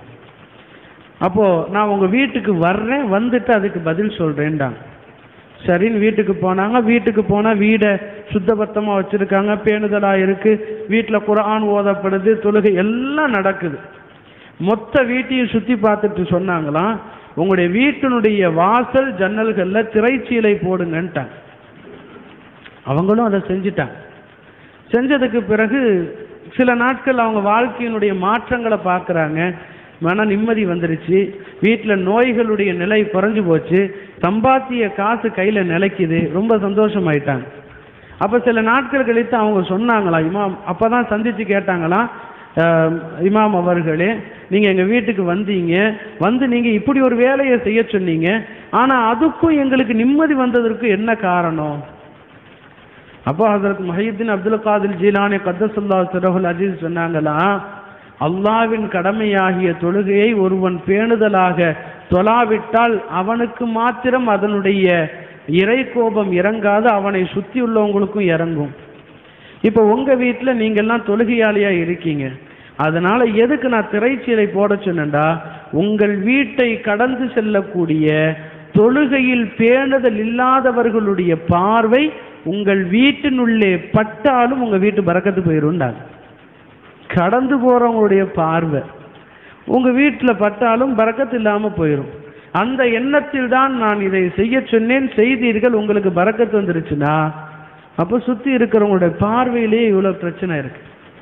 அப்போ நான் உங்க வீட்டுக்கு வர்றேன் வந்துட்டு அதுக்கு பதில் சொல்றேன்டாங்க சரின்னு வீட்டுக்கு போனாங்க வீட்டுக்கு போனா வீடை சுத்தபத்தமா வச்சிருக்காங்க பேணுதலா இருக்கு வீட்டுல குர்ஆன் ஓதப்படுது தொழுகை எல்லாம் நடக்குது மொத்த வீட்டையும் சுத்தி பார்த்துட்டு சொன்னாங்களாம் உங்களுடைய வீட்டினுடைய வாசல் ஜன்னல்கள்ல திரைச்சீலை போடுங்கன்ட்டாங்க அவங்களும் அதை செஞ்சுட்டாங்க செஞ்சதுக்கு பிறகு சில நாட்கள் அவங்க வாழ்க்கையினுடைய மாற்றங்களை பார்க்குறாங்க மன நிம்மதி வந்துருச்சு வீட்டில் நோய்களுடைய நிலை குறைஞ்சு போச்சு சம்பாத்திய காசு கையில் நிலைக்குது ரொம்ப சந்தோஷமாயிட்டாங்க அப்போ சில நாட்கள் கழித்து அவங்க சொன்னாங்களா இமாம் அப்போ தான் சந்தித்து கேட்டாங்களா "அஹ், இமாம் அவர்களே நீங்கள் எங்கள் வீட்டுக்கு வந்தீங்க வந்து நீங்கள் இப்படி ஒரு வேலையை செய்ய சொன்னீங்க ஆனால் அதுக்கும் எங்களுக்கு நிம்மதி வந்ததற்கு என்ன காரணம் அப்போ ஹசரத் மஹீத்தீன் அப்துல் காதிர் ஜீலானி கத்தசுல்லா சிரஹுல் அஜீஸ் சொன்னாங்களா அல்லாவின் கடமையாகிய தொழுகையை ஒருவன் பேணுதலாக தொழாவிட்டால் அவனுக்கு மாத்திரம் அதனுடைய இறை கோபம் இறங்காது அவனை சுத்தி உள்ளவங்களுக்கும் இறங்கும் இப்போ உங்க வீட்டில் நீங்கெல்லாம் தொழுகையாளியா இருக்கீங்க அதனால எதுக்கு நான் திரைச்சீலை போட சொன்னேன்டா உங்கள் வீட்டை கடந்து செல்லக்கூடிய தொழுகையில் பேணுதல் இல்லாதவர்களுடைய பார்வை உங்கள் வீட்டினுள்ளே பட்டாலும் உங்க வீட்டு பறக்கத்து போயிருந்தாங்க கடந்து போறவங்களுடைய பார்வை உங்க வீட்டில் பட்டாலும் பறக்கத்து இல்லாம போயிடும் அந்த எண்ணத்தில் தான் நான் இதை செய்ய சொன்னேன் செய்தீர்கள் உங்களுக்கு பறக்கத்து வந்துருச்சுன்னா அப்போ சுத்தி இருக்கிறவங்களுடைய பார்வையிலேயே இவ்வளவு பிரச்சனை இருக்கு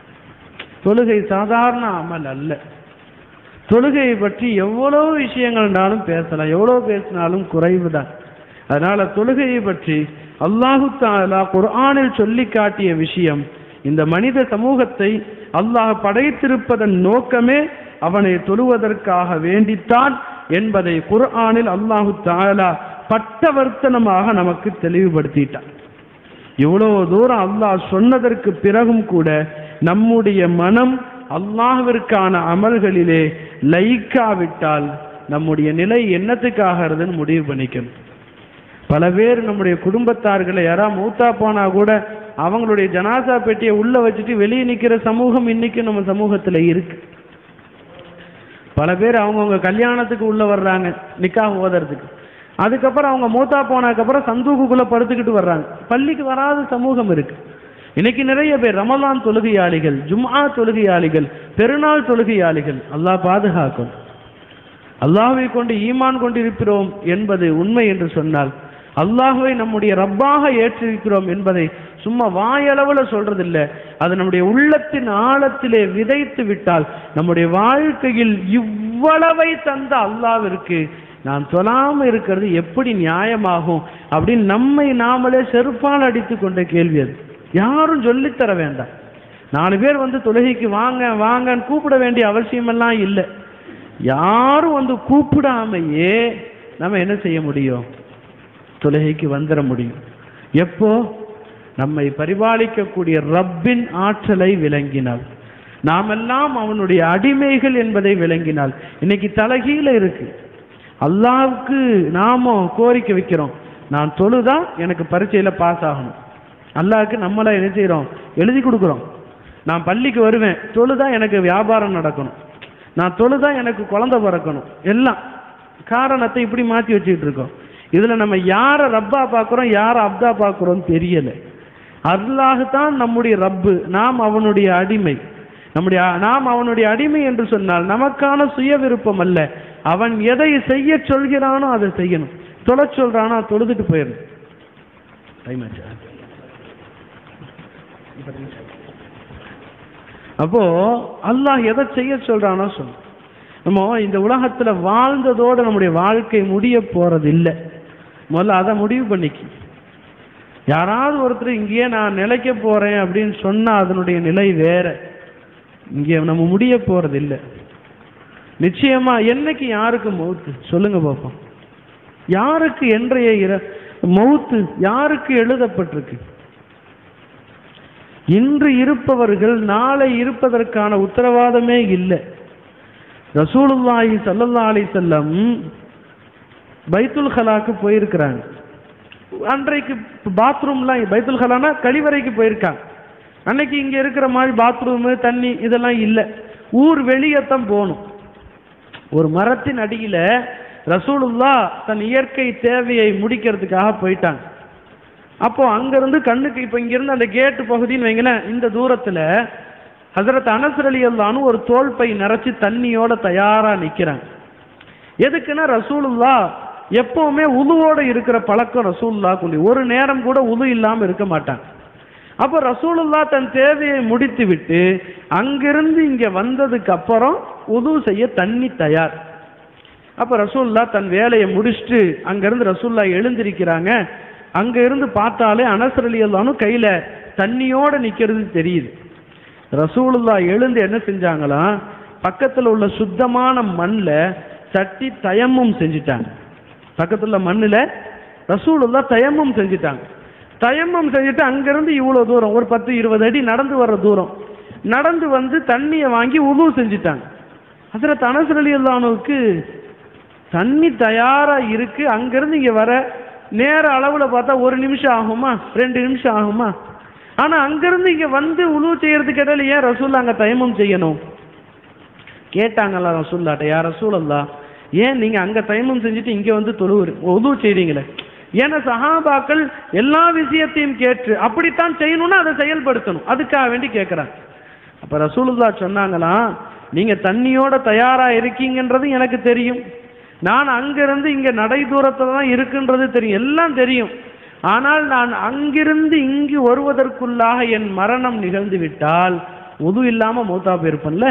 தொழுகை சாதாரண அமல் அல்ல தொழுகையை பற்றி எவ்வளவு விஷயங்கள்னாலும் பேசலாம் எவ்வளவு பேசினாலும் குறைவுதான் அதனால தொழுகையை பற்றி அல்லாஹு தாலா குர்ஆனில் சொல்லி காட்டிய விஷயம் இந்த மனித சமூகத்தை அல்லாஹ் படைத்திருப்பதன் நோக்கமே அவனை தொழுவதற்காக வேண்டித்தான் என்பதை குர்ஆனில் அல்லாஹு தாலா பட்டவர்த்தனமாக நமக்கு தெளிவுபடுத்திட்டான் இவ்வளவு தூரம் அல்லாஹ் சொன்னதற்கு பிறகும் கூட நம்முடைய மனம் அல்லாஹ்விற்கான அமல்களிலே லயிக்காவிட்டால் நம்முடைய நிலை என்னத்துக்காகிறதுன்னு முடிவு பண்ணிக்கணும் பல பேர் நம்முடைய குடும்பத்தார்களை யாரா மூத்தா போனா கூட அவங்களுடைய ஜனாசா பெட்டியை உள்ள வச்சுட்டு வெளியே நிக்கிற சமூகம் இன்னைக்கு நம்ம சமூகத்துல இருக்கு பல பேர் அவங்கவுங்க கல்யாணத்துக்கு உள்ள வர்றாங்க நிக்காஹ் ஓதுறதுக்கு அதுக்கப்புறம் அவங்க மூத்தா போனதுக்கப்புறம் சந்தூக்குக்குள்ள படுத்துக்கிட்டு வர்றாங்க பள்ளிக்கு வராத சமூகம் இருக்கு இன்னைக்கு நிறைய பேர் ரமலான் தொழுகையாளிகள் ஜும்ஆ தொழுகையாளிகள் பெருநாள் தொழுகையாளிகள் அல்லாஹ் பாதுகாக்கும் அல்லாஹ்வை கொண்டு ஈமான் கொண்டிருக்கிறோம் என்பது உண்மை என்று சொன்னால் அல்லாஹ்வை நம்முடைய ரப்பாக ஏற்றிருக்கிறோம் என்பதை சும்மா வாயளவுல சொல்றதில்ல அது நம்முடைய உள்ளத்தின் ஆழத்திலே விதைத்து விட்டால் நம்முடைய வாழ்க்கையில் இவ்வளவை தந்த அல்லாவிற்கு நான் தொழாம இருக்கிறது எப்படி நியாயமாகும் அப்படின்னு நம்மை நாமளே செருப்பால் அடித்து கொண்ட கேள்வி அது யாரும் சொல்லித் தர வேண்டாம் நாலு பேர் வந்து தொழுகைக்கு வாங்க வாங்கன்னு கூப்பிட வேண்டிய அவசியமெல்லாம் இல்லை யாரும் வந்து கூப்பிடாமையே நம்ம என்ன செய்ய முடியும் தொழுகைக்கு வந்துட முடியும் எப்போ நம்மை பரிபாலிக்கக்கூடிய ரப்பின் ஆற்றலை விளங்கினால் நாமெல்லாம் அவனுடைய அடிமைகள் என்பதை விளங்கினால் இன்னைக்கு தலைகீழ இருக்கு அல்லாவுக்கு நாம கோரிக்கை வைக்கிறோம் நான் தொழுதா எனக்கு பரீட்சையில பாஸ் ஆகணும் அல்லாவுக்கு நம்மள என்ன செய்றோம் எழுதி கொடுக்குறோம் நான் பள்ளிக்கு வருவேன் தொழுதா எனக்கு வியாபாரம் நடக்கணும் நான் தொழுதா எனக்கு குழந்தை பிறக்கணும் எல்லாம் காரணத்தை இப்படி மாத்தி வச்சுக்கிட்டு இருக்கோம் இதுல நம்ம யாரை ரப்பா பார்க்குறோம் யாரை அப்தா பார்க்குறோம் தெரியல அல்லாஹ் தான் நம்முடைய ரப்பு நாம் அவனுடைய அடிமை நம்முடைய நாம் அவனுடைய அடிமை என்று சொன்னால் நமக்கான சுய விருப்பம் அல்ல அவன் எதை செய்ய சொல்கிறானோ அதை செய்யணும் தொலை சொல்றானோ தொழுதுட்டு போயிடணும் டைம் ஆச்சா அப்போ அல்லாஹ் எதை செய்ய சொல்றானோ சொல்லு நம்ம இந்த உலகத்துல வாழ்ந்ததோட நம்முடைய வாழ்க்கை முடிய போறது இல்லை முதல்ல அதை முடிவு பண்ணிக்கு யாராவது ஒருத்தர் இங்கேயே நான் நிலைக்க போறேன் அப்படின்னு சொன்னா அதனுடைய நிலை வேற இங்கே நம்ம முடிய போறது இல்லை நிச்சயமா என்னைக்கு யாருக்கு மௌத்து சொல்லுங்க பாப்போம் யாருக்கு என்றைய இர மௌத்து யாருக்கு எழுதப்பட்டிருக்கு இன்று இருப்பவர்கள் நாளை இருப்பதற்கான உத்தரவாதமே இல்லை ரசூலுல்லாஹி ஸல்லல்லாஹு அலைஹி வஸல்லம் பைத்துல் ஹலாக்கு போயிருக்கிறாங்க அன்றைக்கு பாத்ரூம்லாம் பைத்துல் ஹலானா கழிவறைக்கு போயிருக்காங்க அன்னைக்கு இங்க இருக்கிற மாதிரி பாத்ரூமு தண்ணி இதெல்லாம் இல்லை ஊர் வெளியத்தான் போகணும் ஒரு மரத்தின் அடியில ரசூலுல்லா தன் இயற்கை தேவையை முடிக்கிறதுக்காக போயிட்டாங்க அப்போ அங்கிருந்து கண்ணுக்கு இப்போ இங்கிருந்து அந்த கேட்டு பகுதின்னு வைங்களேன் இந்த தூரத்துல ஹசரத் அனசர் அலி அல்லான்னு ஒரு தோல் பை நிறைச்சி தண்ணியோட தயாரா நிக்கிறாங்க எதுக்குன்னா ரசூலுல்லா எப்பவுமே உதுவோட இருக்கிற பழக்கம் ரசூலுல்லா கொண்டு ஒரு நேரம் கூட உது இல்லாம இருக்க மாட்டாங்க அப்போ ரசூலுல்லா தன் தேவையை முடித்து விட்டு அங்கிருந்து இங்க வந்ததுக்கு அப்புறம் உது செய்ய தண்ணி தயார் அப்ப ரசூல்லா தன் வேலையை முடிச்சுட்டு அங்கிருந்து ரசூல்லா எழுந்திருக்கிறாங்க அங்க இருந்து பார்த்தாலே அனசர் அலி அல்லானும் கையில தண்ணியோட நிக்கிறது தெரியுது ரசூலுல்லா எழுந்து என்ன செஞ்சாங்களாம் பக்கத்துல உள்ள சுத்தமான மண்ணில் தட்டி தயமும் செஞ்சுட்டாங்க பக்கத்துல உள்ள மண்ணுல ரசூலுல்லா தயமும் செஞ்சுட்டாங்க தயமம் செஞ்சுட்டு அங்கிருந்து இவ்வளவு தூரம் ஒரு பத்து இருபது அடி நடந்து வர்ற தூரம் நடந்து வந்து தண்ணியை வாங்கி உது செஞ்சுட்டாங்க அதில் தனசர் அலி அல்லானுக்கு தண்ணி தயாரா இருக்கு அங்கிருந்து இங்க வர நேர அளவுல பார்த்தா ஒரு நிமிஷம் ஆகுமா ரெண்டு நிமிஷம் ஆகுமா ஆனா அங்கிருந்து இங்க வந்து உழு செய்யறதுக்கு இடையில ஏன் ரசூல்லா அங்க தயமம் செய்யணும் கேட்டாங்களா ரசூல்லாட்ட யார் ரசூலல்லா ஏன் நீங்க அங்க தயமம் செஞ்சுட்டு இங்க வந்து தொழுவுரு உது செய்றீங்களே ஏன்னா சஹாபாக்கள் எல்லா விஷயத்தையும் கேட்டு அப்படித்தான் செய்யணும்னா அதை செயல்படுத்தணும் அதுக்காக வேண்டி கேட்கிறாங்க அப்ப ரசூலுல்லா சொன்னாங்களாம் நீங்க தண்ணியோட தயாரா இருக்கீங்கன்றது எனக்கு தெரியும் நான் அங்கிருந்து இங்க நடை தூரத்துல தான் இருக்குன்றது தெரியும் எல்லாம் தெரியும் ஆனால் நான் அங்கிருந்து இங்கு வருவதற்குள்ளாக என் மரணம் நிகழ்ந்து விட்டால் உது இல்லாம மௌத்தா போயிருப்பேன்ல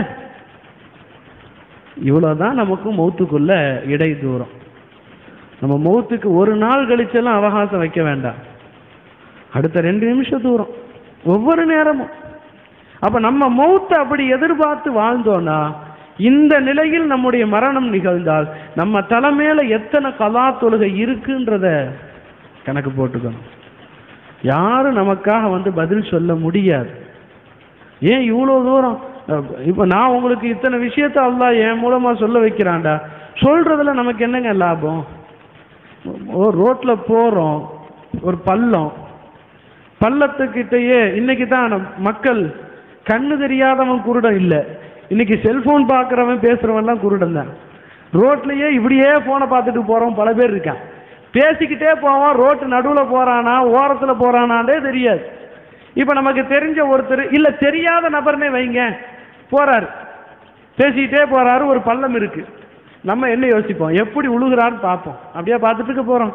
இவ்வளவுதான் நமக்கு மௌத்துக்குள்ள இடை தூரம் நம்ம மௌத்துக்கு ஒரு நாள் கழிச்செல்லாம் அவகாசம் வைக்க வேண்டாம் அடுத்த ரெண்டு நிமிஷம் தூரம் ஒவ்வொரு நேரமும் அப்ப நம்ம மௌத்தை அப்படி எதிர்பார்த்து வாழ்ந்தோம்னா இந்த நிலையில் நம்முடைய மரணம் நிகழ்ந்தால் நம்ம தலைமையில எத்தனை கலா தொழுகை இருக்குன்றத கணக்கு போட்டுக்கணும் யாரும் நமக்காக வந்து பதில் சொல்ல முடியாது ஏன் இவ்வளோ தூரம் அஹ் இப்ப நான் உங்களுக்கு இத்தனை விஷயத்த அல்லாஹ் என் மூலமா சொல்ல வைக்கிறான்டா சொல்றதுல நமக்கு என்னங்க லாபம் ஒரு ரோட்ல போறோம் ஒரு பள்ளம் பள்ளத்துக்கிட்டயே இன்னைக்கு தான் மக்கள் கண்ணு தெரியாதவன் குருடன் இல்லை இன்னைக்கு செல்போன் பார்க்குறவன் பேசுறவன்லாம் குருடன் தான் ரோட்லயே இப்படியே போனை பார்த்துட்டு போறவன் பல பேர் இருக்கான் பேசிக்கிட்டே போவான் ரோட்டு நடுவில் போறானா ஓரத்தில் போறானாண்டே தெரியாது இப்போ நமக்கு தெரிஞ்ச ஒருத்தர் இல்லை தெரியாத நபர்னே வைங்க போறாரு பேசிக்கிட்டே போறாரு ஒரு பள்ளம் இருக்கு நம்ம என்ன யோசிப்போம் எப்படி உழுகிறான்னு பார்ப்போம் அப்படியே பார்த்துட்டு இருக்க போறோம்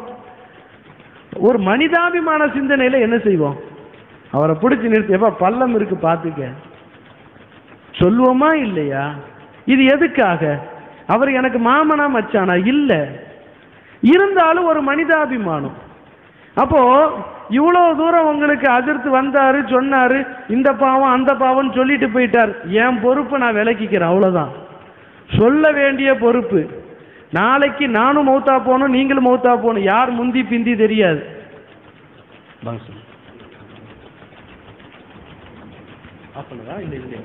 ஒரு மனிதாபிமான சிந்தனையில என்ன செய்வோம் அவரை பிடிச்சி நிறுத்தி எப்ப பள்ளம் இருக்கு பார்த்துக்க சொல்லுவோமா இல்லையா இது எதுக்காக அவர் எனக்கு மாமனா மச்சானா இல்ல இருந்தாலும் ஒரு மனிதாபிமானம் அப்போ இவ்வளவு தூரம் உங்களுக்கு அதிர்த்து வந்தாரு சொன்னாரு இந்த பாவம் அந்த பாவம் சொல்லிட்டு போயிட்டார் என் பொறுப்பு நான் விலக்கிக்கிறேன் அவ்வளவுதான் சொல்ல வேண்டிய பொறுப்பு நாளைக்கு நானும் மௌத்தா போகணும் நீங்களும் மௌத்தா போகணும் யார் முந்தி பிந்தி தெரியாது வாங்க சார். ஆஃப் பண்ணதா? இல்லை, இல்லை.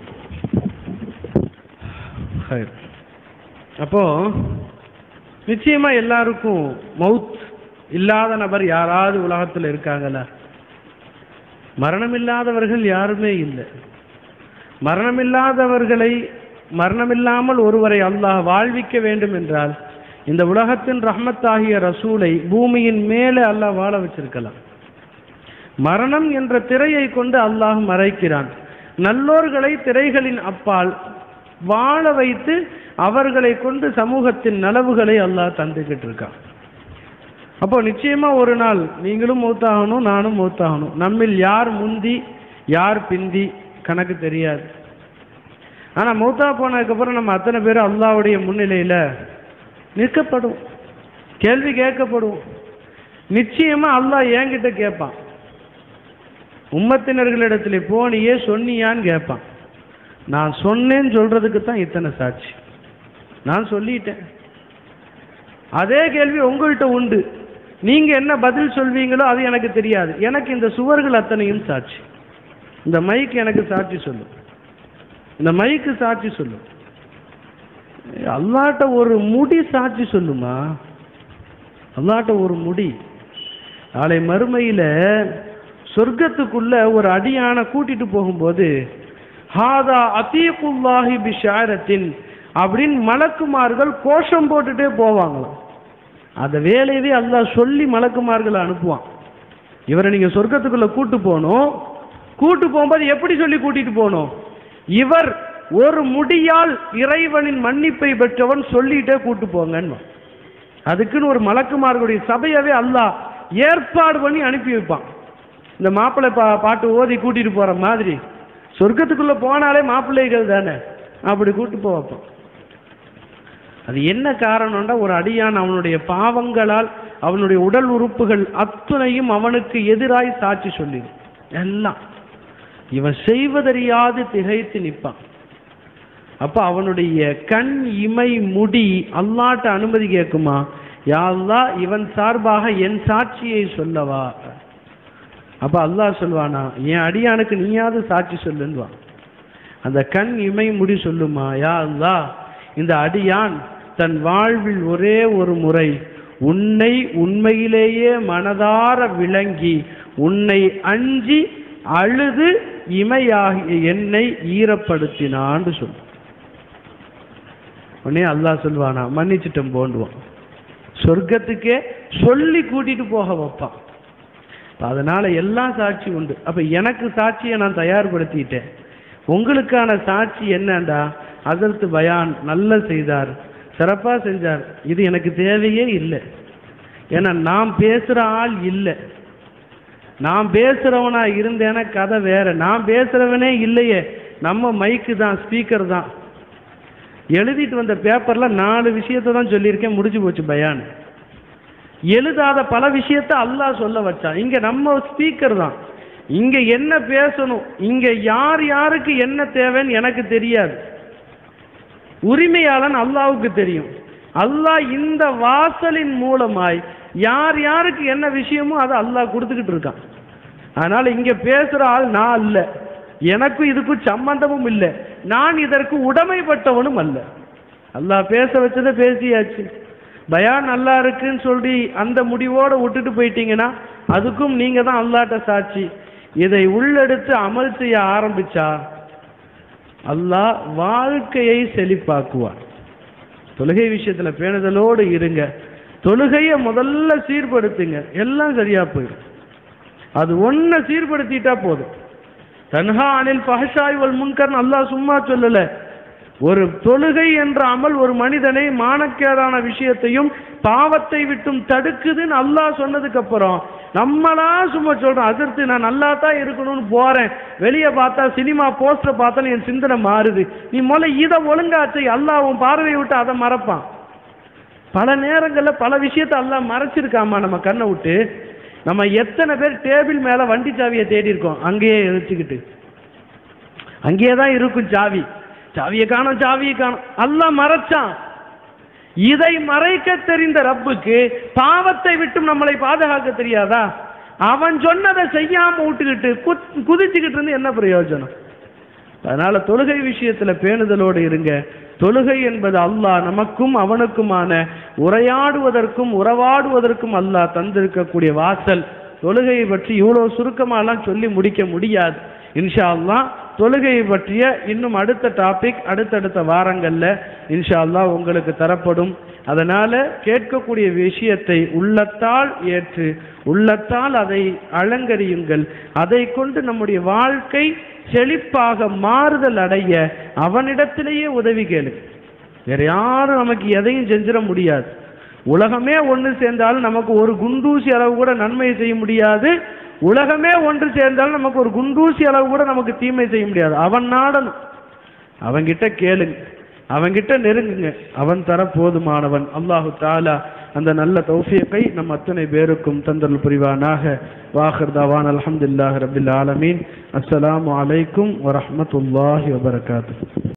ஹைர். அப்போ நிச்சயமா எல்லாருக்கும் மவுத் இல்லாத நபர் யாராவது உலகத்தில் இருக்காங்களா மரணம் இல்லாதவர்கள் யாருமே இல்லை மரணமில்லாதவர்களை மரணமில்லாமல் ஒருவரை அல்லாஹ் வாழ்விக்க வேண்டும் என்றால் இந்த உலகத்தின் ரஹ்மத்தாகிய ரசூலை பூமியின் மேலே அல்லாஹ் வாழ வச்சிருக்கலாம் மரணம் என்ற திரையை கொண்டு அல்லாஹ் மறைக்கிறான் நல்லோர்களை திரைகளின் அப்பால் வாழ வைத்து அவர்களை கொண்டு சமூகத்தின் நலவுகளை அல்லாஹ் தந்துக்கிட்டு இருக்கான் அப்போ நிச்சயமா ஒரு நாள் நீங்களும் மூத்தாகணும் நானும் மூத்தாகணும் நம்மில் யார் முந்தி யார் பிந்தி கணக்கு தெரியாது ஆனா மௌத்தா போனதுக்கப்புறம் நம்ம அத்தனை பேரும் அல்லாஹ்வுடைய முன்னிலையில நிற்கப்படும் கேள்வி கேட்கப்படும் நிச்சயமா அல்லாஹ் என்கிட்ட கேட்பான் உம்மத்தினர்களிடத்துல போனியே சொன்னியான்னு கேட்பான் நான் சொன்னேன்னு சொல்றதுக்கு தான் இத்தனை சாட்சி நான் சொல்லிட்டேன் அதே கேள்வி உங்கள்கிட்ட உண்டு நீங்க என்ன பதில் சொல்வீங்களோ அது எனக்கு தெரியாது எனக்கு இந்த சுவர்கள் அத்தனையும் சாட்சி இந்த மைக் எனக்கு சாட்சி சொல்லும் இந்த மைக்கு சாட்சி சொல்லும் அல்லாட்ட ஒரு முடி சாட்சி சொல்லுமா அல்லாட்ட ஒரு முடி நாளை மறுமையில சொர்க்கத்துக்குள்ள ஒரு அடியான கூட்டிட்டு போகும்போது ஹாதா அதீகுல்லாஹி பிஷாரத்தின் அப்படின்னு மலக்குமார்கள் கோஷம் போட்டுட்டே போவாங்களாம் அந்த வேலையவே அல்லாஹ் சொல்லி மலக்குமார்களை அனுப்புவான் இவரை நீங்க சொர்க்கத்துக்குள்ள கூட்டு போகணும் கூட்டு போகும்போது எப்படி சொல்லி கூட்டிட்டு போகணும் இவர் ஒரு முடியால் இறைவனின் மன்னிப்பை பெற்றவன் சொல்லிட்டே கூட்டு போங்கன்னு அதுக்குன்னு ஒரு மலக்குமார்களுடைய சபையவே அல்லாஹ் ஏற்பாடு பண்ணி அனுப்பி வைப்பான் இந்த மாப்பிள்ளை பா பாட்டு ஓதி கூட்டிட்டு போற மாதிரி சொர்க்கத்துக்குள்ள போனாலே மாப்பிள்ளைகள் தானே அப்படி கூட்டு போவான் அது என்ன காரணம்னா ஒரு அடியான் அவனுடைய பாவங்களால் அவனுடைய உடல் உறுப்புகள் அத்துணையும் அவனுக்கு எதிராய் சாட்சி சொல்லி எல்லாம் இவன் செய்வதறியாது திகைத்து நிற்பான் அப்ப அவனுடைய கண் இமை முடி அல்லாட்ட அனுமதி கேட்குமா யா அல்லாஹ் இவன் சார்பாக என் சாட்சியை சொல்லவா அப்ப அல்லாஹ் சொல்வானா என் அடியானுக்கு நீயாவது சாட்சி சொல்லுன்னுவான் அந்த கண் இமை முடி சொல்லுமா யா அல்லாஹ் இந்த அடியான் தன் வாழ்வில் ஒரே ஒரு முறை உன்னை உண்மையிலேயே மனதார விளங்கி உன்னை அஞ்சி அழுது இமையாகிய என்னை ஈரப்படுத்தினான்னு சொல்லு உடனே அல்லாஹ் சொல்வானா மன்னிச்சிட்டம் போண்டுவான் சொர்க்கத்துக்கே சொல்லி கூட்டிட்டு போக வைப்பான் அப்ப அதனால எல்லாம் சாட்சி உண்டு அப்ப எனக்கு சாட்சியை நான் தயார்படுத்திட்டேன் உங்களுக்கான சாட்சி என்னண்டா அதற்கு பயான் நல்ல செய்தார் சிறப்பா செஞ்சார் இது எனக்கு தேவையே இல்லை ஏன்னா நான் பேசுற ஆள் இல்லை நான் பேசுறவனா இருந்தேன்னா கதை வேற நான் பேசுறவனே இல்லையே நம்ம மைக்கு தான் ஸ்பீக்கர் தான் எழுதிட்டு வந்த பேப்பர்ல நாலு விஷயத்தை தான் சொல்லியிருக்கேன் முடிஞ்சு போச்சு பயான் எழுதாத பல விஷயத்த அல்லாஹ் சொல்ல வச்சான் இங்க நம்ம ஸ்பீக்கர் தான் இங்க என்ன பேசணும் இங்க யார் யாருக்கு என்ன தேவைன்னு எனக்கு தெரியாது உரிமையாளன் அல்லாவுக்கு தெரியும் அல்லாஹ் இந்த வாசலின் மூலமாய் யார் யாருக்கு என்ன விஷயமோ அதை அல்லாஹ் கொடுத்துக்கிட்டு இருக்கான் அதனால இங்க பேசுற ஆள் நான் அல்ல எனக்கும் இதுக்கும் சம்பந்தமும் இல்லை நான் இதற்கு உடைமைப்பட்டவனும் அல்ல அல்லாஹ் பேச வச்சதை பேசியாச்சு பயான் நல்லா இருக்குன்னு சொல்லி அந்த முடிவோட விட்டுட்டு போயிட்டீங்கன்னா அதுக்கும் நீங்க தான் அல்லாட்ட சாட்சி இதை உள்ளெடுத்து அமல் செய்ய ஆரம்பிச்சா அல்லாஹ் வாழ்க்கையை செழிப்பாக்குவார் தொழுகை விஷயத்துல பேணுதலோடு இருங்க தொழுகையை முதல்ல சீர்படுத்துங்க எல்லாம் சரியா போயிடும் அது ஒன்றை சீர்படுத்திட்டா போதும் தன்ஹா அனில் பஹஷாய் வல் முன்கர்னு அல்லாஹ் சும்மா சொல்லல ஒரு தொழுகை என்ற அமல் ஒரு மனிதனை மானக்கேடான விஷயத்தையும் பாவத்தை விட்டும் தடுக்குதுன்னு அல்லாஹ் சொன்னதுக்கு அப்புறம் நம்மளா சும்மா சொல்றோம் அதிர்த்து நான் நல்லா தான் இருக்கணும்னு போறேன் வெளியே பார்த்தா சினிமா போஸ்டர் பார்த்தா என் சிந்தனை மாறுது நீ முதல்ல இதை ஒழுங்காச்சு அல்லாஹ் உன் பார்வையை விட்டு அதை மறப்பான் பல நேரங்களில் பல விஷயத்தை அல்லாஹ் மறைச்சிருக்காமா நம்ம கண்ணை விட்டு நம்ம எத்தனை பேர் டேபிள் மேலே வண்டி சாவியை தேடி இருக்கோம் அங்கேயே வச்சுக்கிட்டு அங்கேயே தான் இருக்கும் சாவி சாவியை காணோம் சாவியை காணோம் அல்லாஹ் மறைச்சான் இதை மறைக்க தெரிந்த ரப்புக்கு பாவத்தை விட்டும் நம்மளை பாதுகாக்க தெரியாதா அவன் சொன்னதை செய்யாம விட்டுக்கிட்டு குத்- குதிச்சுக்கிட்டு இருந்து என்ன பிரயோஜனம் அதனால தொழுகை விஷயத்துல பேணுதலோடு இருங்க தொழுகை என்பது அல்லாஹ் நமக்கும் அவனுக்குமான உரையாடுவதற்கும் உறவாடுவதற்கும் அல்லாஹ் தந்திருக்கக்கூடிய வாசல் தொழுகையை பற்றி இவ்வளவு சுருக்கமாலாம் சொல்லி முடிக்க முடியாது இன்ஷா அல்லாஹ் தொழுகையை பற்றிய இன்னும் அடுத்த டாபிக் அடுத்தடுத்த வாரங்கள்ல இன்ஷா அல்லாஹ் உங்களுக்கு தரப்படும் அதனால கேட்கக்கூடிய விஷயத்தை உள்ளத்தால் ஏற்று உள்ளத்தால் அதை அலங்கரியுங்கள் அதை கொண்டு நம்முடைய வாழ்க்கை செழிப்பாக மாறுதல் அடைய அவனிடத்திலேயே உதவி கேளு வேற யாரும் நமக்கு எதையும் செஞ்சிட முடியாது உலகமே ஒன்று சேர்ந்தாலும் நமக்கு ஒரு குண்டூசி அளவு கூட நன்மை செய்ய முடியாது உலகமே ஒன்று சேர்ந்தாலும் நமக்கு ஒரு குண்டூசி அளவு கூட நமக்கு தீமை செய்ய முடியாது அவன் நாடணும் அவன்கிட்ட கேளுங்க அவன்கிட்ட நெருங்குங்க அவன் தர போதுமானவன் அல்லாஹு தாலா அந்த நல்ல தௌஃபியத்தை நம் அத்தனை பேருக்கும் தந்தல் புரிவானாக வாஹர் தவான் அல்ஹம்துலில்லாஹி ரபில் ஆலமீன் அஸ்ஸலாமு அலைக்கும் வரஹ்மத்துல்லாஹி வபரகாத்துஹு